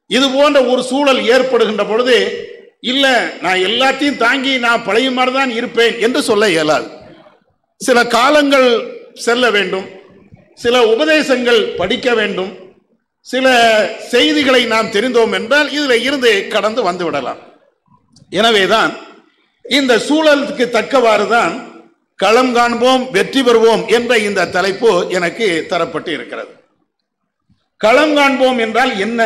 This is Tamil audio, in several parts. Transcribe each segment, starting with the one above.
இது போன்ற ஒரு சூழல் ஏற்படுகின்ற பொழுது இல்ல நான் எல்லாத்தையும் தாங்கி நான் பழைய மாதிரி தான் இருப்பேன் என்று சொல்ல இயலாது சில காலங்கள் செல்ல வேண்டும் சில உபதேசங்கள் படிக்க வேண்டும் சில செய்திகளை நாம் தெரிந்தோம் என்றால் இதில் இருந்து கடந்து வந்து விடலாம் எனவேதான் இந்த சூழலுக்கு தக்கவாறு தான் களம் காண்போம் வெற்றி பெறுவோம் என்ற இந்த தலைப்பு எனக்கு தரப்பட்டு இருக்கிறது களம் காண்போம் என்றால் என்ன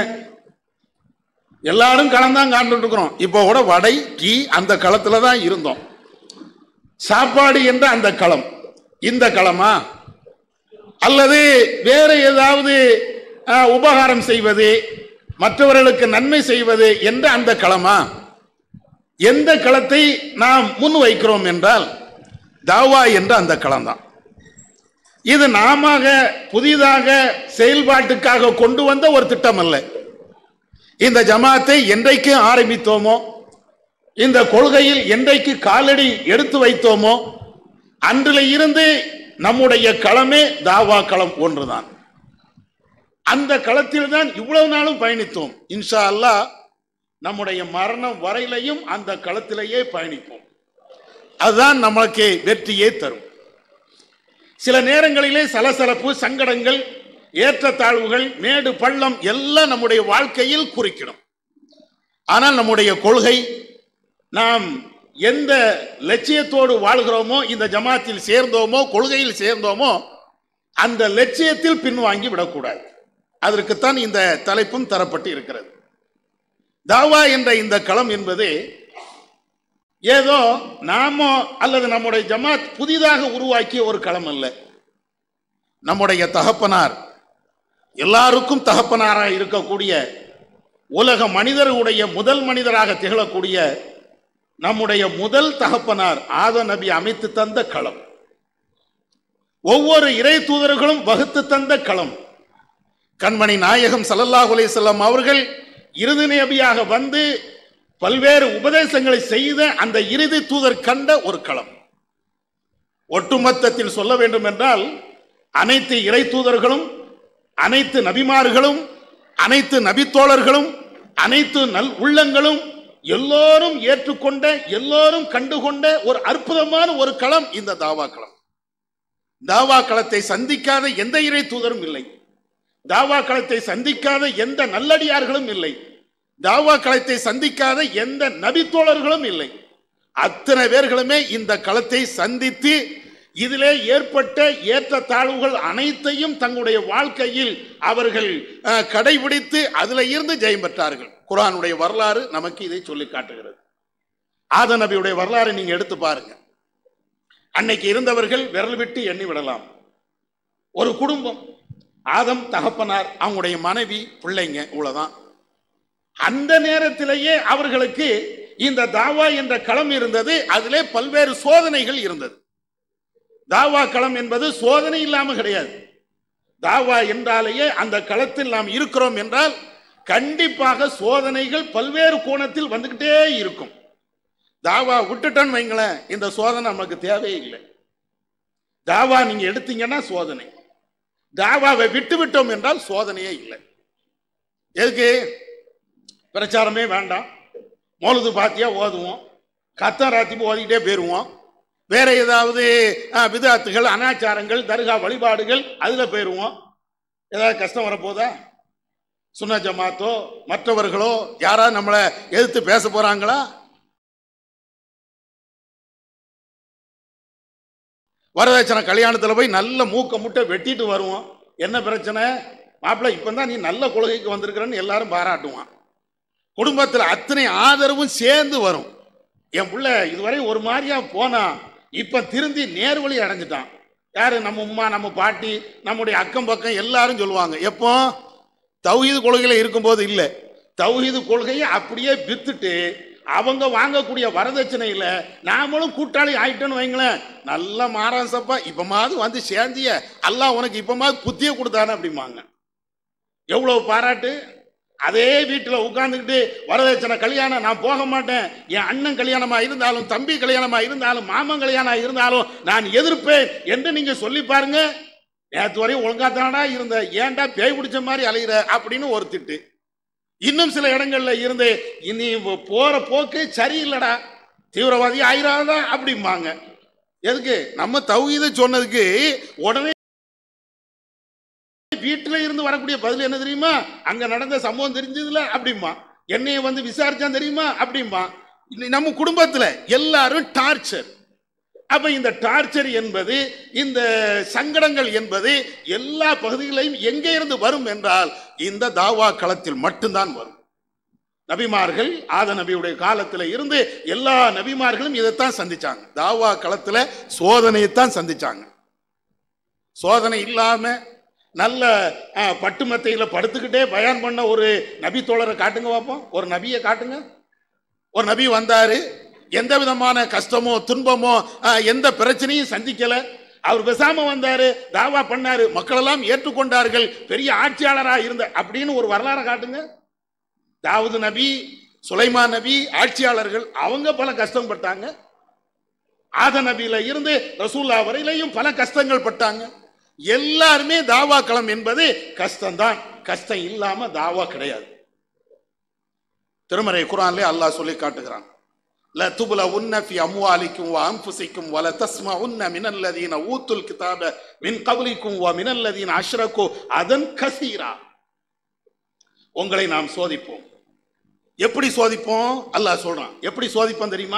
எல்லாரும் களம் தான் காண்டுட்டு இருக்கிறோம் இப்போ கூட வடை டீ அந்த களத்துல தான் இருந்தோம் சாப்பாடு என்ற அந்த களம் இந்த களமா அல்லது வேற ஏதாவது அஹ், உபகாரம் செய்வது மற்றவர்களுக்கு நன்மை செய்வது என்ற அந்த களமா எந்த களத்தை நாம் முன் வைக்கிறோம் என்றால் தாவா என்ற அந்த களம் தான் இது நாம புதிதாக செயல்பாட்டுக்காக கொண்டு வந்த ஒரு திட்டம் அல்ல இந்த ஜமாத்தை என்றைக்கு ஆரம்பித்தோமோ இந்த கொள்கையில் என்றைக்கு காலடி எடுத்து வைத்தோமோ அன்றில இருந்து நம்முடைய களமே தாவா களம் ஒன்றுதான் அந்த களத்தில் தான் இவ்வளவு நாளும் பயணித்தோம் இன்ஷா அல்லாஹ் நம்முடைய மரணம் வரையிலையும் அந்த களத்திலேயே பயணிப்போம் அதுதான் நமக்கு வெற்றியே தரும் சில நேரங்களிலே சலசலப்பு சங்கடங்கள் ஏற்றத்தாழ்வுகள் மேடு பள்ளம் எல்லாம் நம்முடைய வாழ்க்கையில் குறிக்கிடும் ஆனால் நம்முடைய கொள்கை நாம் எந்த லட்சியத்தோடு வாழ்கிறோமோ இந்த ஜமாத்தில் சேர்ந்தோமோ கொள்கையில் சேர்ந்தோமோ அந்த லட்சியத்தில் பின்வாங்கி விடக்கூடாது அதற்குத்தான் இந்த தலைப்பும் தரப்பட்டு இருக்கிறது தாவா என்ற இந்த களம் என்பது ஏதோ நாமோ அல்லது நம்முடைய ஜமாத் புதிதாக உருவாக்கிய ஒரு களம் அல்ல நம்முடைய தகப்பனார் எல்லாருக்கும் தகப்பனாராக இருக்கக்கூடிய உலக மனிதருடைய முதல் மனிதராக திகழக்கூடிய நம்முடைய முதல் தகப்பனார் ஆத நபி அமைத்து தந்த களம் ஒவ்வொரு இறை தூதர்களும் வகுத்து தந்த களம் கண்மணி நாயகம் ஸல்லல்லாஹு அலைஹி வஸல்லம் அவர்கள் இறுதி நபியாக வந்து பல்வேறு உபதேசங்களை செய்த அந்த இறுதி தூதர் கண்ட ஒரு களம் ஒட்டுமொத்தத்தில் சொல்ல வேண்டும் என்றால் அனைத்து இறை தூதர்களும் அனைத்து நபிமார்களும் அனைத்து நபித்தோழர்களும் அனைத்து நல் உள்ளங்களும் எல்லோரும் ஏற்றுக்கொண்ட எல்லோரும் கண்டுகொண்ட ஒரு அற்புதமான ஒரு களம் இந்த தாவா களம் தாவா களத்தை சந்திக்காத எந்த இறை தூதரும் இல்லை தாவா களத்தை சந்திக்காத எந்த நல்லடியார்களும் இல்லை தாவா களத்தை சந்திக்காத எந்த நபித்தோழர்களும் இல்லை அத்தனை பேர்களுமே இந்த களத்தை சந்தித்து இதிலே ஏற்பட்ட ஏற்ற தாழ்வுகள் அனைத்தையும் தங்களுடைய வாழ்க்கையில் அவர்கள் அஹ், கடைபிடித்து அதில் இருந்து ஜெயம் பெற்றார்கள் குர்ஆனுடைய வரலாறு நமக்கு இதை சொல்லி காட்டுகிறது ஆத நபியுடைய வரலாறு நீங்க எடுத்து பாருங்க அன்னைக்கு இருந்தவர்கள் விரல் விட்டு எண்ணி விடலாம் ஒரு குடும்பம் ஆதம் தகப்பனார் அவங்களுடைய மனைவி பிள்ளைங்க இவ்வளவுதான் அந்த நேரத்திலேயே அவர்களுக்கு இந்த தாவா என்ற களம் இருந்தது அதிலே பல்வேறு சோதனைகள் இருந்தது தாவா களம் என்பது சோதனை இல்லாம கிடையாது தாவா என்றாலேயே அந்த களத்தில் நாம் இருக்கிறோம் என்றால் கண்டிப்பாக சோதனைகள் பல்வேறு கோணத்தில் வந்துகிட்டே இருக்கும் தாவா விட்டுட்டோன்னு வைங்களேன் இந்த சோதனை நமக்கு தேவையே இல்லை தாவா நீங்க எடுத்தீங்கன்னா சோதனை தாவாவை விட்டு விட்டோம் என்றால் சோதனையே இல்லை எதுக்கு பிரச்சாரமே வேண்டாம் மௌலுது பாத்தியா ஓதுவோம் கத்தம் ராத்திப்பு ஓதிக்கிட்டே போயிருவோம் வேற ஏதாவது அஹ், விதாத்துகள் அனாச்சாரங்கள் தர்கா வழிபாடுகள் அதுல போயிருவோம் ஏதாவது கஷ்டம் வரப்போதா சுன்ன ஜமாத்தோ மற்றவர்களோ யாராவது நம்மளை எதிர்த்து பேச போறாங்களா வரதட்சணை கல்யாணத்தில் போய் நல்ல மூக்க முட்டை வெட்டிட்டு வருவோம் என்ன பிரச்சனை மாப்பிள்ளை இப்போ தான் நீ நல்ல கொள்கைக்கு வந்திருக்கிறன்னு எல்லாரும் பாராட்டுவான் குடும்பத்தில் அத்தனை ஆதரவும் சேர்ந்து வரும் என் புள்ள இதுவரை ஒரு மாதிரியா போனான் இப்போ திருந்தி நேர்வழி அடைஞ்சிட்டான் யாரு நம்ம உம்மா நம்ம பாட்டி நம்முடைய அக்கம் பக்கம் எல்லாரும் சொல்லுவாங்க எப்போ தௌஹீது கொள்கையில் இருக்கும்போது இல்லை தௌஹீது கொள்கையை அப்படியே வித்துட்டு அவங்க வாங்கக்கூடிய வரதட்சணையில நாமளும் கூட்டாளி ஆயிட்டோன்னு வைங்களேன் நல்ல மாராசப்பா இப்பமாவது வந்து சேர்ந்திய அல்லாஹ் உனக்கு இப்பமாவது புத்திய கொடுத்தானே அப்படிம்பாங்க எவ்வளவு பாராட்டு அதே வீட்டில் உட்கார்ந்துக்கிட்டு வரதட்சணை கல்யாணம் நான் போக மாட்டேன் என் அண்ணன் கல்யாணமா இருந்தாலும் தம்பி கல்யாணமா இருந்தாலும் மாமன் கல்யாணம் இருந்தாலும் நான் எதிர்ப்பேன் என்று நீங்க சொல்லி பாருங்க நேற்று வரையும் ஒழுங்கா தானடா இருந்த ஏன்டா பேய் பிடிச்ச மாதிரி அலையிற அப்படின்னு ஒரு திட்டு இன்னும் சில இடங்கள்ல இருந்து இனி போற போக்கு சரியில்லடா தீவிரவாதி ஆயிராதா அப்படிம்பாங்க எதுக்கு நம்ம தௌஹீத சொன்னதுக்கு உடனே வீட்டுல இருந்து வரக்கூடிய பதில் என்ன தெரியுமா அங்க நடந்த சம்பவம் தெரிஞ்சதுல அப்படிம்பா என்னைய வந்து விசாரிச்சான் தெரியுமா அப்படிம்பா இன்னி நம்ம குடும்பத்துல எல்லாரும் டார்ச்சர் அப்ப இந்த டார்ச்சர் என்பது இந்த சங்கடங்கள் என்பது எல்லா பகுதிகளையும் எங்கே இருந்து வரும் என்றால் இந்த தாவா களத்தில் மட்டும்தான் வரும் நபிமார்கள் ஆத நபியுடைய காலத்துல இருந்து எல்லா நபிமார்களும் இதைத்தான் சந்திச்சாங்க தாவா களத்துல சோதனையைத்தான் சந்திச்சாங்க சோதனை இல்லாம நல்ல அஹ், பட்டு மெத்தையில படுத்துக்கிட்டே பயான் பண்ண ஒரு நபி தோழரை காட்டுங்க பார்ப்போம் ஒரு நபியை காட்டுங்க ஒரு நபி வந்தாரு எந்த விதமான கஷ்டமோ துன்பமோ அஹ், எந்த பிரச்சனையும் சந்திக்கல அவர் பேசாம வந்தாரு தாவா பண்ணாரு மக்கள் எல்லாம் ஏற்றுக்கொண்டார்கள் பெரிய ஆட்சியாளரா இருந்த அப்படின்னு ஒரு வரலாறை காட்டுங்க தாவூது நபி சுலைமான் நபி ஆட்சியாளர்கள் அவங்க பல கஷ்டம் பட்டாங்க ஆத நபியில இருந்து ரசூல்லா வரையிலையும் பல கஷ்டங்கள் பட்டாங்க எல்லாருமே தாவா களம் என்பது கஷ்டம்தான் கஷ்டம் இல்லாம தாவா கிடையாது திருமறை குரான்லே அல்லாஹ் சொல்லி காட்டுகிறான் ல துபுல உன்ன ஃபி அம்வாலிக்கும் வ அன்ஃபுசிக்கும் வல தஸ்மா உன்ன மினல்லதீன ஊத்துல் கிதாப மின் கபலிக்கும் வ மினல்லதீன அஷ்ரகு அதன் கசீரா உங்களை நாம் சோதிப்போம் எப்படி சோதிப்போம் அல்லாஹ் சொல்றான் எப்படி சோதிப்போம் தெரியுமா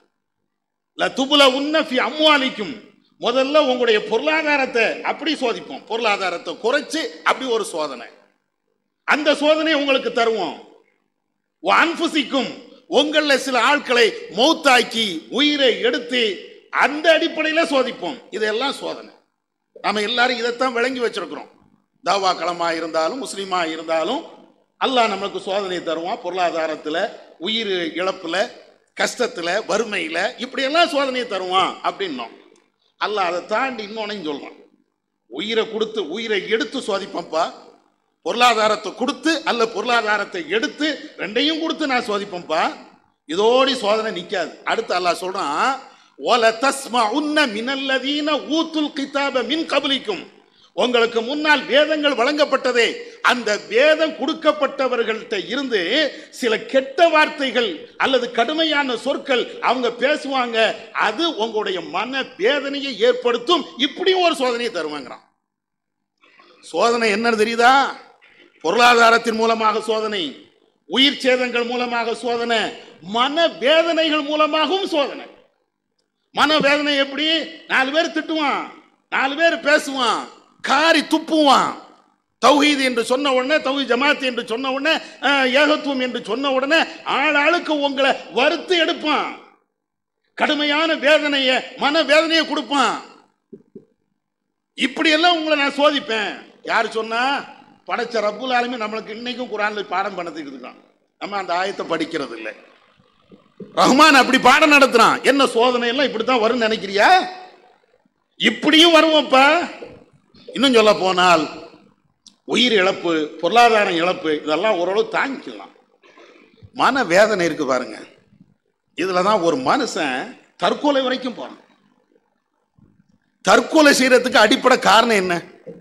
ல துபுல உன்ன ஃபி அம்வாலிக்கும் முதல்ல உங்களுடைய பொருளாதாரத்தை அப்படி சோதிப்போம் பொருளாதாரத்தை குறைச்சு அப்படி ஒரு சோதனை அந்த சோதனை உங்களுக்கு தருவோம் அன்புசிக்கும் உங்களில் சில ஆட்களை மௌத்தாக்கி உயிரை எடுத்து அந்த அடிப்படையில் சோதிப்போம் இதெல்லாம் சோதனை நாம எல்லாரும் இதைத்தான் விளங்கி வச்சிருக்கிறோம் தாவா களமா இருந்தாலும் முஸ்லீமா இருந்தாலும் அல்லாஹ் நமக்கு சோதனை தருவான் பொருளாதாரத்தில் உயிர் இழப்புல கஷ்டத்துல வறுமையில இப்படியெல்லாம் சோதனையை தருவான் அப்படின்னோம் அல்லாஹ் அதை தாண்டி இன்னொன்னையும் சொல்றான் உயிரை கொடுத்து உயிரை எடுத்து சோதிப்பேன்ப்பா பொருளாதாரத்தை கொடுத்து அல்ல பொருளாதாரத்தை எடுத்து ரெண்டையும் கொடுத்து நான் சோதிப்பேன்ப்பா இதோடி சோதனை நிக்காது அடுத்து அல்லாஹ் சொல்றான் ஓல தஸ்மா உன்ன மினல்லதீன ஊத்துல் கிதாப மின் கபலிக்கும் உங்களுக்கு முன்னால் வேதங்கள் வழங்கப்பட்டதே அந்த வேதம் கொடுக்கப்பட்டவர்கள்ட்ட இருந்து சில கெட்ட வார்த்தைகள் அல்லது கடுமையான சொற்கள் அவங்க பேசுவாங்க அது உங்களுடைய மன வேதனையை ஏற்படுத்தும் இப்படியும் ஒரு சோதனையை தருவாங்கிறான் சோதனை என்னன்னு தெரியுதா பொருளாதாரத்தின் மூலமாக சோதனை உயிர் சேதங்கள் மூலமாக சோதனை மன வேதனைகள் மூலமாகவும் சோதனை மன வேதனை எப்படி நாலு பேர் திட்டுவான் நாலு பேர் பேசுவான் காரி துப்புவான் தௌஹீத் என்று சொன்ன உடனே தௌஹீத் ஜமாத் என்று சொன்ன உடனே அஹ், ஏகத்துவம் என்று சொன்ன உடனே ஆள் ஆளுக்கு உங்களை வறுத்து எடுப்பான் கடுமையான வேதனையை மன வேதனையை கொடுப்பான் இப்படியெல்லாம் உங்களை நான் சோதிப்பேன் யார் சொன்னா படைச்ச ரப்புல் ஆலமீன் நம்மளுக்கு இன்னைக்கும் குரான்ல பாடம் பண்ணதுக்கு இருக்கான் நம்ம அந்த ஆயத்தை படிக்கிறது இல்லை ரஹ்மான் அப்படி பாடம் நடத்துறான் என்ன சோதனை எல்லாம் இப்படித்தான் வரும்னு நினைக்கிறியா இப்படியும் வருவோம்ப்பா இன்னும் சொல்ல போனால் உயிர் இழப்பு பொருளாதாரம் இழப்பு இதெல்லாம் ஓரளவு தாங்கிக்கலாம் மன வேதனை இருக்கு பாருங்க இதுல தான் ஒரு மனுஷன் தற்கொலை வரைக்கும் போறான் தற்கொலை செய்யறதுக்கு அடிப்படை காரணம் என்ன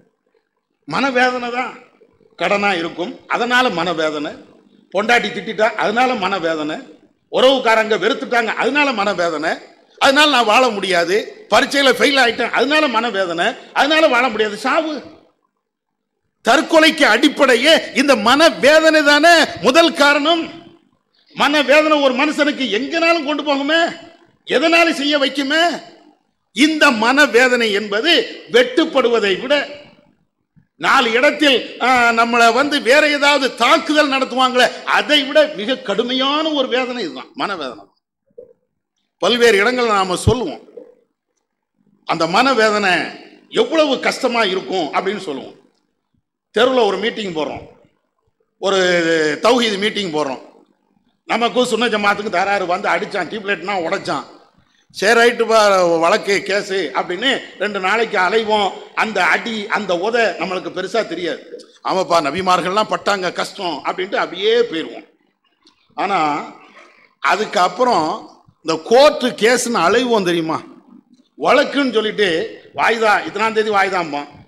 மனவேதனை தான் கடனா இருக்கும் அதனால மனவேதனை பொண்டாட்டி திட்டிட்டா அதனால மனவேதனை உறவுக்காரங்க வெறுத்துட்டாங்க அதனால மனவேதனை அதனால நான் வாழ முடியாது பரீட்சையில ஃபெயில் ஆயிட்டேன் அதனால மனவேதனை அதனால வாழ முடியாது சாவு தற்கொலைக்கு அடிப்படையே இந்த மனவேதனை தானே முதல் காரணம் மனவேதனை ஒரு மனுஷனுக்கு எங்கனாலும் கொண்டு போகுமே எதனாலும் செய்ய வைக்குமே இந்த மனவேதனை என்பது வெட்டுப்படுவதை விட நாலு இடத்தில் ஆ, நம்மளை வந்து வேற ஏதாவது தாக்குதல் நடத்துவாங்களே அதை விட மிக கடுமையான ஒரு வேதனை இதுதான் மனவேதனை பல்வேறு இடங்கள் நாம சொல்லுவோம் அந்த மனவேதனை எவ்வளவு கஷ்டமா இருக்கும் அப்படின்னு சொல்லுவோம் தெருவில் ஒரு மீட்டிங் போடுறோம் ஒரு தௌஹீது மீட்டிங் போடுறோம் நமக்கும் சுன்ன ஜமாத்துக்கு தராரு வந்து அடிச்சான் டியூப்லைட்னா உடைச்சான் சரி ரைட்டு பா வழக்கு கேஸு அப்படின்னு ரெண்டு நாளைக்கு அலைவோம் அந்த அடி அந்த உத நம்மளுக்கு பெருசா தெரியாது ஆமாப்பா நபிமார்கள்லாம் பட்டாங்க கஷ்டம் அப்படின்ட்டு அப்படியே போயிடுவோம் ஆனா அதுக்கப்புறம் இந்த கோர்ட்டு கேஸ்னு அலைவோம் தெரியுமா வழக்குன்னு சொல்லிட்டு வாய்தா இத்தனாம் தேதி வாய்தாம்பான்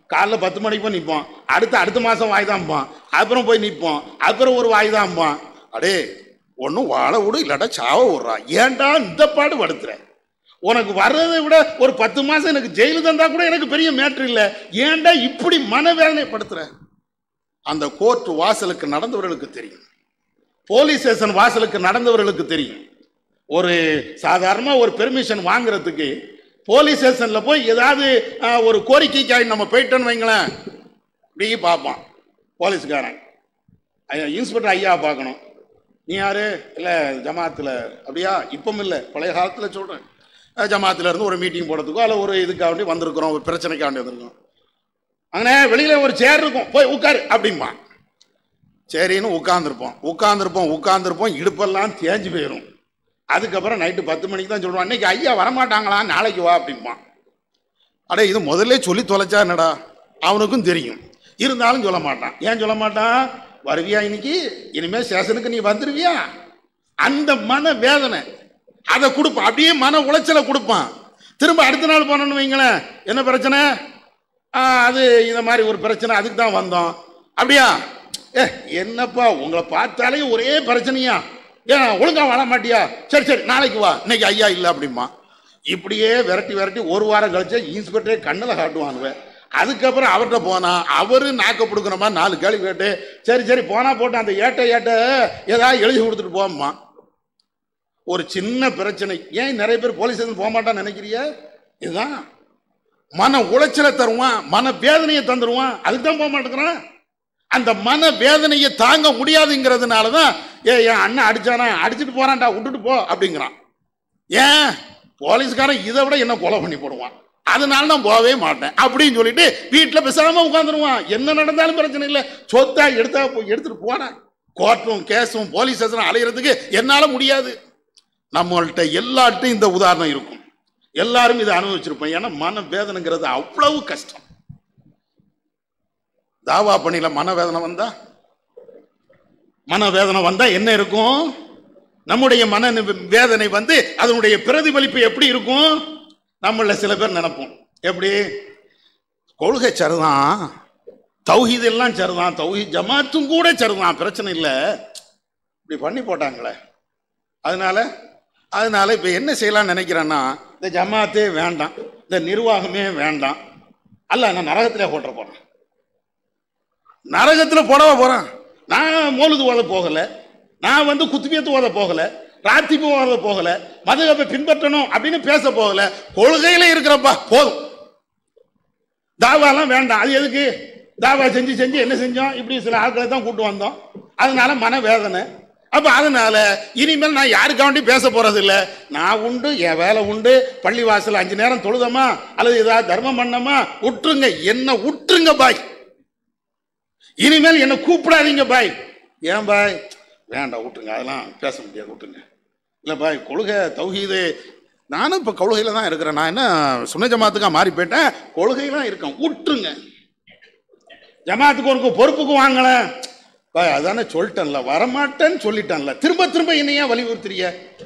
காலைல பத்து மணிக்கு போய் நிற்போம் அடுத்து அடுத்த மாதம் வாய்தான்பான் அப்புறம் போய் நிற்போம் அப்புறம் ஒரு வாய்தான்பான் அடே ஒன்றும் வாழ விடு இல்லாட்டா சாவ விட்றா ஏன்டா இந்த பாடு படுத்துற உனக்கு வர்றதை விட ஒரு பத்து மாசம் எனக்கு ஜெயிலு தந்தா கூட எனக்கு பெரிய மேட்ரு இல்லை ஏன்டா இப்படி மனவேதனைப்படுத்துற அந்த கோர்ட் வாசலுக்கு நடந்தவர்களுக்கு தெரியும் போலீஸ் ஸ்டேஷன் வாசலுக்கு நடந்தவர்களுக்கு தெரியும் ஒரு சாதாரணமாக ஒரு பெர்மிஷன் வாங்குறதுக்கு போலீஸ் ஸ்டேஷனில் போய் ஏதாவது ஆஹ், ஒரு கோரிக்கைக்காக நம்ம போயிட்டோன்னு வைங்களேன் இப்படி பார்ப்பான் போலீஸ்காரன் ஐயா இன்ஸ்பெக்டர் ஐயா பார்க்கணும் நீ யாரு இல்லை ஜமாத்தில் அப்படியா இப்பவும் இல்லை பழைய காலத்தில் சொல்கிறேன் ஜமாத்தில் இருந்து ஒரு மீட்டிங் போடுறதுக்கோ அல்ல ஒரு இதுக்காக வேண்டி வந்திருக்கிறோம் ஒரு பிரச்சனைக்காக வேண்டி வந்திருக்கோம் அங்கே வெளியில் ஒரு சேர் இருக்கும் போய் உட்காரு அப்படிம்பான் சரின்னு உட்காந்துருப்போம் உட்காந்துருப்போம் உட்காந்துருப்போம் இடுப்பெல்லாம் தேஞ்சு போயிடும் அதுக்கப்புறம் நைட்டு பத்து மணிக்கு தான் சொல்லுவான் இன்னைக்கு ஐயா வரமாட்டாங்களா நாளைக்கு வா அப்படிம்பான் அடே இது முதல்ல சொல்லி தொலைச்சா என்னடா அவனுக்கும் தெரியும் இருந்தாலும் சொல்ல மாட்டான் ஏன் சொல்ல மாட்டான் வருவியா இன்னைக்கு இனிமே ஸ்டேஷனுக்கு நீ வந்துருவியா அந்த மன வேதனை அதை கொடுப்பான் அப்படியே மன உளைச்சலை கொடுப்பான் திரும்ப அடுத்த நாள் போனோன்னு வைங்களேன் என்ன பிரச்சனை ஆ, அது இந்த மாதிரி ஒரு பிரச்சனை அதுக்கு தான் வந்தோம் அப்படியா ஏ என்னப்பா உங்களை பார்த்தாலே ஒரே பிரச்சனையா ஏன் ஒழுங்கா வர மாட்டியா சரி சரி நாளைக்கு வா இன்னைக்கு ஐயா இல்லை அப்படிமா இப்படியே விரட்டி விரட்டி ஒரு வாரம் கழிச்சு இன்ஸ்பெக்டரே கண்ணில் காட்டுவானுவேன் அதுக்கப்புறம் அவர்கிட்ட போனா அவரு நாக்க பிடுக்கிற மாதிரி நாலு கேள்வி கேட்டு சரி சரி போனா போட்டு அந்த ஏட்ட ஏட்ட ஏதாவது எழுதி கொடுத்துட்டு போம்மா ஒரு சின்ன பிரச்சனை ஏன் நிறைய பேர் போலீஸ் ஸ்டேஷன் போக மாட்டான்னு நினைக்கிறிய இதுதான் மன உளைச்சலை தருவான் மன வேதனையை தந்துருவான் அதுக்கு தான் போக மாட்டேங்கிறான் அந்த மன வேதனையை தாங்க முடியாதுங்கிறதுனால தான் ஏ என் அண்ணன் அடிச்சானா அடிச்சுட்டு போறான்டா விட்டுட்டு போ அப்படிங்கிறான் ஏன் போலீஸ்காரன் இதை விட என்ன கொலை பண்ணி போடுவான் அதனால நான் போகவே மாட்டேன் அப்படின்னு சொல்லிட்டு வீட்டில் பேசாம உட்காந்துருவான் என்ன நடந்தாலும் பிரச்சனை இல்லை சொத்தா எடுத்தா போய் எடுத்துட்டு போனேன் கோர்ட்டும் கேஸும் போலீஸ் ஸ்டேஷனும் அலையிறதுக்கு என்னால முடியாது நம்மள்ட்ட எல்லார்ட்டும் இந்த உதாரணம் இருக்கும் எல்லாரும் இதை அனுபவிச்சிருப்போம் ஏன்னா மன வேதனைங்கிறது அவ்வளவு கஷ்டம் தாவா பணியில மனவேதனை வந்தா மனவேதனை வந்தா என்ன இருக்கும் நம்முடைய மன நி- வேதனை வந்து அதனுடைய பிரதிபலிப்பு எப்படி இருக்கும் நம்மள சில பேர் நினைப்போம் எப்படி கொள்கை சரிதான் தௌஹீத் எல்லாம் சரிதான் தௌஹீத் ஜமாத்தும் கூட சரிதான் பிரச்சனை இல்லை இப்படி பண்ணி போட்டாங்களே அதனால அதனால இப்போ என்ன செய்யலாம்னு நினைக்கிறேன்னா இந்த ஜமாத்தே வேண்டாம் இந்த நிர்வாகமே வேண்டாம் அல்ல நான் நரகத்திலே போட்டுற போறேன் நரகத்தில் போடவா போறேன் நான் மோலுது ஓத போகல நான் வந்து குத்துபியத்து ஓத போகல ராத்திப்பு ஓத போகல மதுகப்பை பின்பற்றணும் அப்படின்னு பேச போகல கொள்கையில இருக்கிறப்பா போதும் தாவாலாம் வேண்டாம் அது எதுக்கு தாவா செஞ்சு செஞ்சு என்ன செஞ்சோம் இப்படி சில ஆட்களை தான் கூட்டு வந்தோம் அதனால மன வேதனை அப்ப அதனால இனிமேல் நான் யாருக்காண்டி பேச போறது இல்ல நான் உண்டு என் வேலை உண்டு பள்ளி வாசல் அஞ்சு நேரம் தொழுதமா அல்லது ஏதாவது தர்மம் பண்ணமா விட்டுருங்க என்ன விட்டுருங்க பாய் இனிமேல் என்ன கூப்பிடாதீங்க பாய் ஏன் பாய் வேண்டாம் விட்டுருங்க அதெல்லாம் பேச முடியாது விட்டுருங்க இல்லை பாய் கொள்கை தௌஹீது நானும் இப்போ கொள்கையில் தான் இருக்கிறேன் நான் என்ன சுன்ன ஜமாத்துக்கா மாறி போயிட்டேன் கொள்கையெல்லாம் இருக்கேன் விட்டுருங்க ஜமாத்துக்கு ஒரு பொறுப்புக்கு வாங்கல பாய் அதானே சொல்லிட்டேன்ல வரமாட்டேன்னு சொல்லிட்டேன்ல திரும்ப திரும்ப என்னையா வலியுறுத்துறிய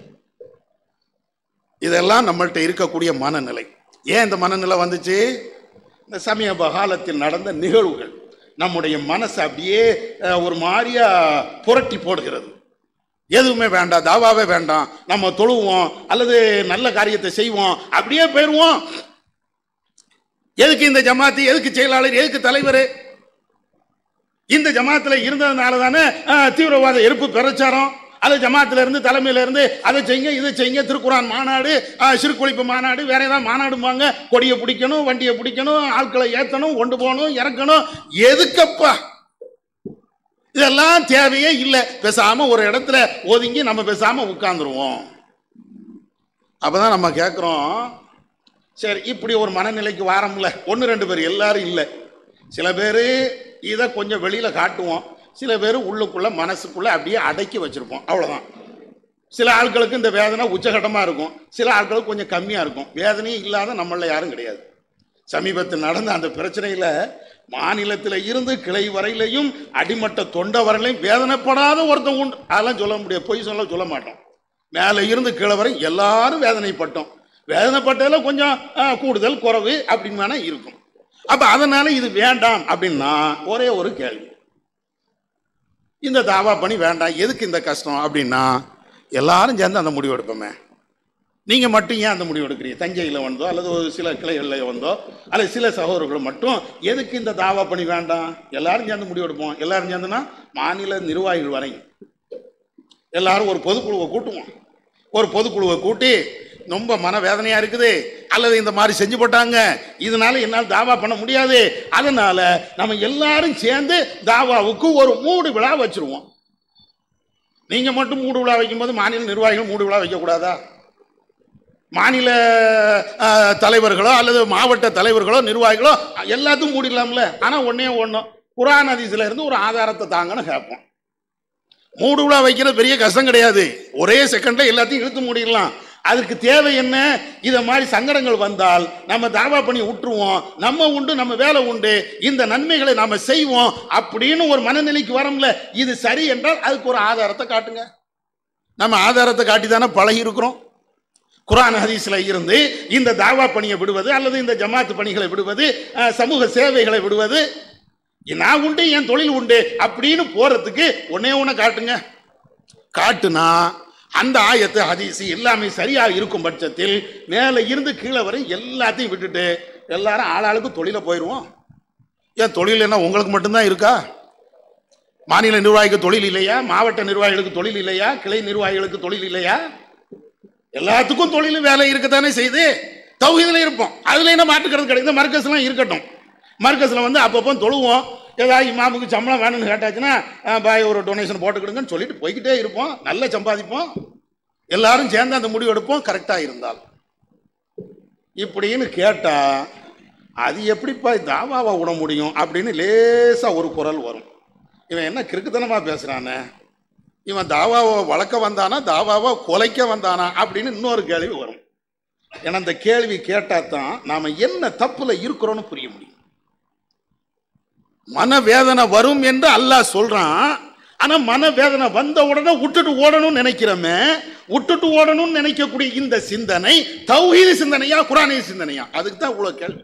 இதெல்லாம் நம்மள்ட்ட இருக்கக்கூடிய மனநிலை ஏன் இந்த மனநிலை வந்துச்சு இந்த சமீப காலத்தில் நடந்த நிகழ்வுகள் நம்முடைய மனசை அப்படியே அஹ், ஒரு மாதிரியா புரட்டி போடுகிறது எதுவுமே வேண்டாம் தாவாவே வேண்டாம் நம்ம தொழுவோம் அல்லது நல்ல காரியத்தை செய்வோம் அப்படியே போயிடுவோம் எதுக்கு இந்த ஜமாத்து எதுக்கு செயலாளர் எதுக்கு தலைவர் இந்த ஜமாத்துல இருந்ததுனால தானே அஹ், தீவிரவாத எதிர்ப்பு பிரச்சாரம் அது ஜமாத்துல இருந்து தலைமையில இருந்து அதை செய்யுங்க இதை செய்யுங்க திருக்குறான் மாநாடு அஹ், சிறுகுளிப்பு மாநாடு வேற ஏதாவது மாநாடும்பாங்க கொடியை பிடிக்கணும் வண்டியை பிடிக்கணும் ஆட்களை ஏத்தணும் கொண்டு போகணும் இறக்கணும் எதுக்கப்பா இதெல்லாம் தேவையே இல்லை பேசாம ஒரு இடத்துல ஒதுங்கி நம்ம பேசாம உட்கார்ந்துருவோம் அப்பதான் நம்ம கேட்குறோம் சரி இப்படி ஒரு மனநிலைக்கு வாரம்ல ஒன்று ரெண்டு பேர் எல்லாரும் இல்லை சில பேர் இதை கொஞ்சம் வெளியில் காட்டுவோம் சில பேர் உள்ளுக்குள்ள மனசுக்குள்ள அப்படியே அடக்கி வச்சிருப்போம் அவ்வளோதான் சில ஆட்களுக்கு இந்த வேதனை உச்சகட்டமாக இருக்கும் சில ஆட்களுக்கு கொஞ்சம் கம்மியாக இருக்கும் வேதனையே இல்லாத நம்மள யாரும் கிடையாது சமீபத்தில் நடந்த அந்த பிரச்சனையில் மாநிலத்தில் இருந்து கிளை வரையிலையும் அடிமட்ட தொண்டை வரையிலையும் வேதனைப்படாத ஒருத்தன் உண்டு அதெல்லாம் சொல்ல முடியாது பொய் சொல்ல சொல்ல மாட்டோம் மேலே இருந்து கீழே வரை எல்லாரும் வேதனைப்பட்டோம் வேதனைப்பட்டதில் கொஞ்சம் ஆ, கூடுதல் குறைவு அப்படின்னு வேணா இருக்கும் அப்ப அதனால இது வேண்டாம் அப்படின்னா ஒரே ஒரு கேள்வி இந்த தாவா பண்ணி வேண்டாம் எதுக்கு இந்த கஷ்டம் அப்படின்னா எல்லாரும் சேர்ந்து அந்த முடிவு எடுப்போமே நீங்க மட்டும் ஏன் அந்த முடிவு எடுக்கிறீங்க தஞ்சையில் வந்தோ அல்லது ஒரு சில கிளைகளில் வந்தோ அல்லது சில சகோதரர்கள் மட்டும் எதுக்கு இந்த தாவா பண்ணி வேண்டாம் எல்லாரும் சேர்ந்து முடிவு எடுப்போம் எல்லாரும் சேர்ந்துனா மாநில நிர்வாகிகள் வரையும் எல்லாரும் ஒரு பொதுக்குழுவை கூட்டுவோம் ஒரு பொதுக்குழுவை கூட்டி ரொம்ப மனவேதனையா இருக்குது அல்லது இந்த மாதிரி செஞ்சு போட்டாங்க இதனால என்னால் தாவா பண்ண முடியாது அதனால நம்ம எல்லாரும் சேர்ந்து தாவாவுக்கு ஒரு மூடு விழா வச்சிருவோம் நீங்க மட்டும் மூடு விழா வைக்கும்போது மாநில நிர்வாகிகள் மூடு விழா வைக்கக்கூடாதா மாநில அஹ், தலைவர்களோ அல்லது மாவட்ட தலைவர்களோ நிர்வாகிகளோ எல்லாத்தையும் மூடிடலாம்ல ஆனா ஒன்னே ஒண்ணும் குரான் ஹதீஸ்ல இருந்து ஒரு ஆதாரத்தை தாங்கன்னு கேட்போம் மூடு விழா வைக்கிறது பெரிய கஷ்டம் கிடையாது ஒரே செகண்ட்ல எல்லாத்தையும் இழுத்து மூடிடலாம் அதுக்கு தேவை என்ன இத மாதிரி சங்கடங்கள் வந்தால் நம்ம தாவா பண்ணி விட்டுருவோம் நம்ம உண்டு நம்ம வேலை உண்டு இந்த நன்மைகளை நாம செய்வோம் அப்படின்னு ஒரு மனநிலைக்கு வரோம்ல இது சரி என்றால் அதுக்கு ஒரு ஆதாரத்தை காட்டுங்க நம்ம ஆதாரத்தை காட்டி தானே பழகி இருக்கிறோம் குரான் ஹதீஸ்ல இருந்து இந்த தாவா பணியை விடுவது அல்லது இந்த ஜமாத்து பணிகளை விடுவது அஹ், சமூக சேவைகளை விடுவது நான் உண்டு என் தொழில் உண்டு அப்படின்னு போறதுக்கு ஒன்னே ஒண்ணு காட்டுங்க காட்டுனா அந்த ஆயத்து ஹதீஸ் எல்லாமே சரியா இருக்கும் பட்சத்தில் மேலே இருந்து கீழே வரை எல்லாத்தையும் விட்டுட்டு எல்லாரும் ஆளாளுக்கு தொழில போயிடுவோம் ஏன் தொழில் என்ன உங்களுக்கு மட்டும்தான் இருக்கா மாநில நிர்வாகிக்கு தொழில் இல்லையா மாவட்ட நிர்வாகிகளுக்கு தொழில் இல்லையா கிளை நிர்வாகிகளுக்கு தொழில் இல்லையா எல்லாத்துக்கும் தொழில் வேலை இருக்கத்தானே செய்து தௌஹீதுல இருப்போம் அதுல என்ன மாட்டுக்கிறது கிடையாது மர்க்கஸ்லாம் இருக்கட்டும் மர்க்கஸ்ல வந்து அப்பப்போ தொழுவோம் ஏதாவது இமாமுக்கு சம்பளம் வேணும்னு கேட்டாச்சுன்னா அஹ், பாய் ஒரு டொனேஷன் போட்டுக்கிடுங்கன்னு சொல்லிட்டு போய்கிட்டே இருப்போம் நல்லா சம்பாதிப்போம் எல்லாரும் சேர்ந்து அந்த முடிவு எடுப்போம் கரெக்டா இருந்தால் இப்படின்னு கேட்டா அது எப்படிப்பா தாவாவை விட முடியும் அப்படின்னு லேசா ஒரு குரல் வரும் இவன் என்ன கிறுக்குத்தனமா பேசுறானே இவன் தாவாவை வளர்க்க வந்தானா தாவாவை கொலைக்க வந்தானா அப்படின்னு இன்னொரு கேள்வி வரும் ஏன்னா அந்த கேள்வி கேட்டா தான் நாம என்ன தப்புல இருக்கிறோம்னு புரிய முடியும் மனவேதனை வரும் என்று அல்லாஹ் சொல்றான் ஆனா மனவேதனை வந்த உடனே விட்டுட்டு ஓடணும்னு நினைக்கிறோமே விட்டுட்டு ஓடணும்னு நினைக்கக்கூடிய இந்த சிந்தனை தௌஹீது சிந்தனையா குரானிய சிந்தனையா அதுக்கு தான் இவ்வளவு கேள்வி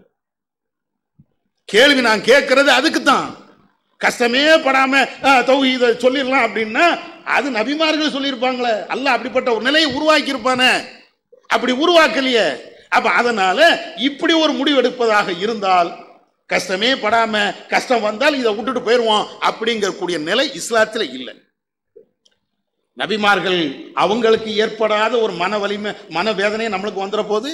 கேள்வி நான் கேட்கறது அதுக்கு தான் கஷ்டமே படாம அஹ், தௌஹீதை சொல்லிடலாம் அப்படின்னா அது நபிமார்கள் சொல்லியிருப்பாங்களே அல்லாஹ் அப்படிப்பட்ட ஒரு நிலையை உருவாக்கி இருப்பானே அப்படி உருவாக்கலையே அப்ப அதனால இப்படி ஒரு முடிவு எடுப்பதாக இருந்தால் கஷ்டமே படாம கஷ்டம் வந்தால் இதை விட்டுட்டு போயிடுவோம் அப்படிங்கக்கூடிய நிலை இஸ்லாத்துல இல்லை நபிமார்கள் அவங்களுக்கு ஏற்படாத ஒரு மன வலிமை மன வேதனை நம்மளுக்கு வந்துட போது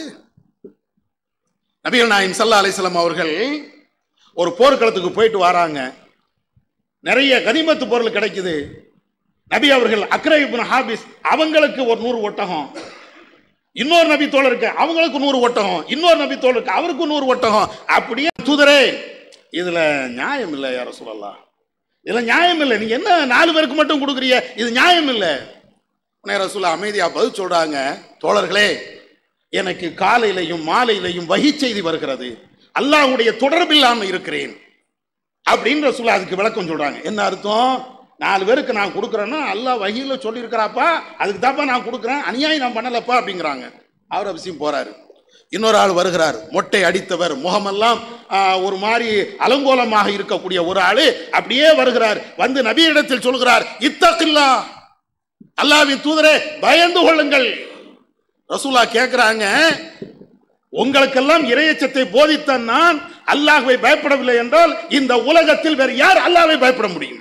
நபிகள் நாயம் சல்லா அலிஸ்லாம் அவர்கள் ஒரு போர்க்களத்துக்கு போயிட்டு வராங்க நிறைய கனிமத்து பொருள் கிடைக்குது நபி அவர்கள் அக்ரை இப்னு ஹாபிஸ் அவங்களுக்கு ஒரு நூறு ஒட்டகம் இன்னொரு நபி தோழருக்கு அவங்களுக்கு நூறு ஒட்டகம் இன்னொரு நபி தோழருக்கு அவருக்கு நூறு ஒட்டகம் அப்படியே தூதரே இதுல நியாயம் இல்லை யார சொல்லலாம் இதுல நியாயம் இல்லை நீங்க என்ன நாலு பேருக்கு மட்டும் கொடுக்குறீங்க இது நியாயம் இல்லை உடனே ரசூலா அமைதியா பதில் சொல்றாங்க தோழர்களே எனக்கு காலையிலையும் மாலையிலையும் வகி செய்தி வருகிறது அல்லாஹ்வுடைய தொடர்பில்லாம இருக்கிறேன் அப்படின்னு ரசூலா அதுக்கு விளக்கம் சொல்றாங்க என்ன அர்த்தம் நாலு பேருக்கு நான் கொடுக்குறேன்னா அல்லாஹ் வகையில சொல்லியிருக்கிறாப்பா அதுக்கு தாப்பா நான் கொடுக்குறேன் அநியாயம் நான் பண்ணலப்பா அப்படிங்கிறாங்க அவர் அவசியம் போறாரு இன்னொரு ஆள் வருகிறார் மொட்டை அடித்தவர் முகமெல்லாம் ஆ, ஒரு மாதிரி அலங்கோலமாக இருக்கக்கூடிய ஒரு ஆளு அப்படியே வருகிறார் வந்து நபியிடத்தில் சொல்கிறார் இத்தக்கில்லா அல்லாவின் தூதரே பயந்து கொள்ளுங்கள் ரசூலா கேட்கிறாங்க உங்களுக்கெல்லாம் இரையச்சத்தை போதித்த நான் அல்லாஹ்வை பயப்படவில்லை என்றால் இந்த உலகத்தில் வேறு யார் அல்லாஹ்வை பயப்பட முடியும்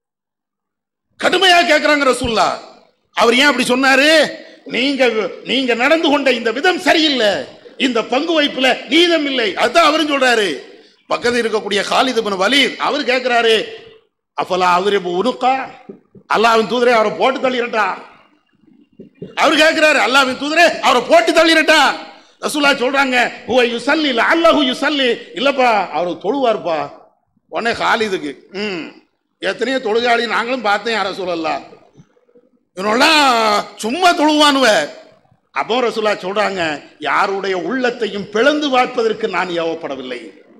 கடுமையா கேட்கிறாங்க ரசூல்லா அவர் ஏன் அப்படி சொன்னாரு நீங்க நீங்க நடந்து கொண்ட இந்த விதம் சரியில்லை இந்த பங்கு வைப்புல நீதம் இல்லை அதுதான் அவரும் சொல்றாரு பக்கத்தில் இருக்கக்கூடிய காலித் இப்னு வலீத் அவர் கேட்கிறாரு அப்பலா அவர் இப்ப உனுக்கா அல்லாவின் தூதரே அவரை போட்டு தள்ளிரட்டா அவர் கேட்கிறாரு அல்லாவின் தூதரே அவரை போட்டு தள்ளிரட்டா ரசூலா சொல்றாங்க ஹுவ யுசல்லி இல்ல அல்லாஹு யுசல்லி இல்லப்பா அவர் தொழுவார்ப்பா உடனே காலிதுக்கு ம் எத்தனையோ தொழுகாளி நாங்களும் பார்த்தேன் யார சொல்லலாம் இவனெல்லாம் சும்மா தொழுவானுவ அப்போ ரசூலா சொல்றாங்க யாருடைய உள்ளத்தையும் பிளந்து பார்ப்பதற்கு நான் ஏவப்படவில்லை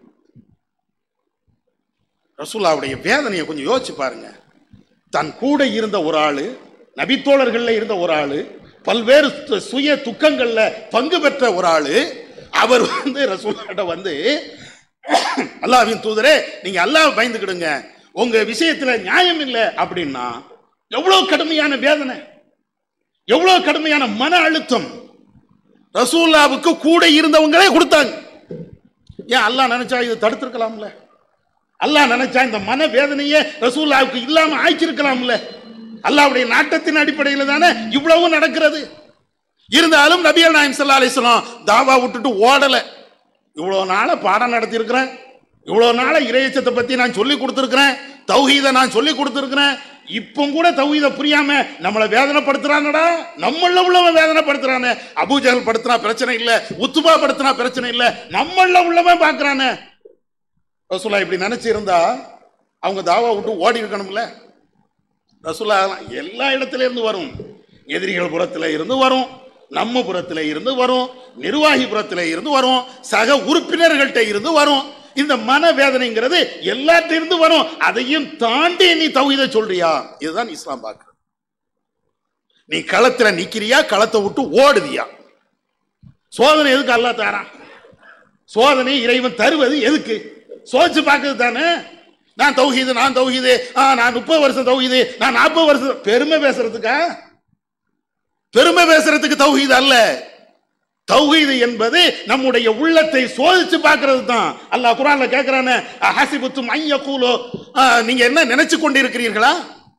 ரசூலாவுடைய வேதனையை கொஞ்சம் யோசிச்சு பாருங்க தன் கூட இருந்த ஒரு ஆளு நபித்தோழர்கள்ல இருந்த ஒரு ஆளு பல்வேறு சு- சுய துக்கங்கள்ல பங்கு பெற்ற ஒரு ஆளு அவர் வந்து ரசூலாட்ட வந்து அல்லாஹ்வின் தூதரே நீங்க அல்லாஹ் பயந்துக்கிடுங்க உங்க விஷயத்துல நியாயம் இல்லை அப்படின்னா எவ்வளவு கடுமையான வேதனை எவ்வளவு கடுமையான மன அழுத்தம் ரசூல்லாவுக்கு கூட இருந்தவங்களே கொடுத்தாங்க ஏன் அல்லாஹ் நினைச்சா இது தடுத்திருக்கலாம்ல அல்லாஹ் நினைச்சா இந்த மன வேதனையே ரசூல்லாவுக்கு இல்லாம ஆக்கியிருக்கலாம்ல அல்லாஹ்வுடைய நாட்டத்தின் அடிப்படையில் தானே இவ்வளவு நடக்கிறது இருந்தாலும் நபிகள் நாயம் சல்லா அலிஸ்லாம் தாவா விட்டுட்டு ஓடல இவ்வளவு நாள பாடம் நடத்தியிருக்கிறேன் இவ்வளவு நாள இறையச்சத்தை பத்தி நான் சொல்லி கொடுத்துருக்கிறேன் தௌஹீதை நான் சொல்லி கொடுத்துருக்கிறேன் இப்போ கூட தௌஹீதை புரியாம நம்மளை வேதனைப்படுத்துறானடா நம்மள உள்ளவன் வேதனைப்படுத்துறானே அபூஜகல் படுத்துனா பிரச்சனை இல்ல உத்துபா படுத்துனா பிரச்சனை இல்ல நம்மள உள்ளவன் பாக்குறானே ரசூலா இப்படி நினைச்சு இருந்தா அவங்க தாவா விட்டு ஓடி இருக்கணும்ல ரசூலா எல்லா இடத்துல இருந்து வரும் எதிரிகள் புறத்துல இருந்து வரும் நம்ம புறத்துல இருந்து வரும் நிர்வாகி புறத்துல இருந்து வரும் சக உறுப்பினர்கள்ட்ட இருந்து வரும் இந்த மன வேதனைங்கிறது எல்லாத்திலிருந்து இருந்து வரும் அதையும் தாண்டி நீ தௌஹீத சொல்றியா இதுதான் இஸ்லாம் பார்க்கிறது நீ களத்துல நிக்கிறியா களத்தை விட்டு ஓடுதியா சோதனை எதுக்கு அல்லாஹ் தாரான் சோதனை இறைவன் தருவது எதுக்கு சோதிச்சு பார்க்கறது தானே நான் தௌஹீது நான் தௌஹீது ஆ, நான் முப்பது வருஷம் தௌஹீது நான் நாற்பது வருஷம் பெருமை பேசுறதுக்கா பெருமை பேசுறதுக்கு தௌஹீது அல்ல தௌஹீது என்பது நம்முடைய உள்ளத்தை சோதிச்சு பார்க்கிறது தான் அல்லாஹ் குர்ஆன்ல கேட்கிறானே ஹசிபுத்தும் ஐயக்கூலோ நீங்க என்ன நினைச்சு கொண்டிருக்கிறீர்களா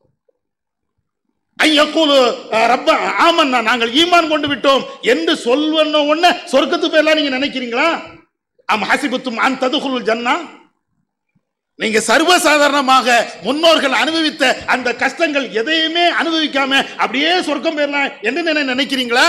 ஐயக்கூலு ரப்ப ஆமன்னா நாங்கள் ஈமான் கொண்டு விட்டோம் என்று சொல்வன உடனே சொர்க்கத்து பேர்லாம் நீங்க நினைக்கிறீங்களா அம் ஹசிபுத்தும் அன் ததுகுல் ஜன்னா நீங்க சர்வசாதாரணமாக முன்னோர்கள் அனுபவித்த அந்த கஷ்டங்கள் எதையுமே அனுபவிக்காம அப்படியே சொர்க்கம் பெறலாம் என்று நினை- நினைக்கிறீங்களா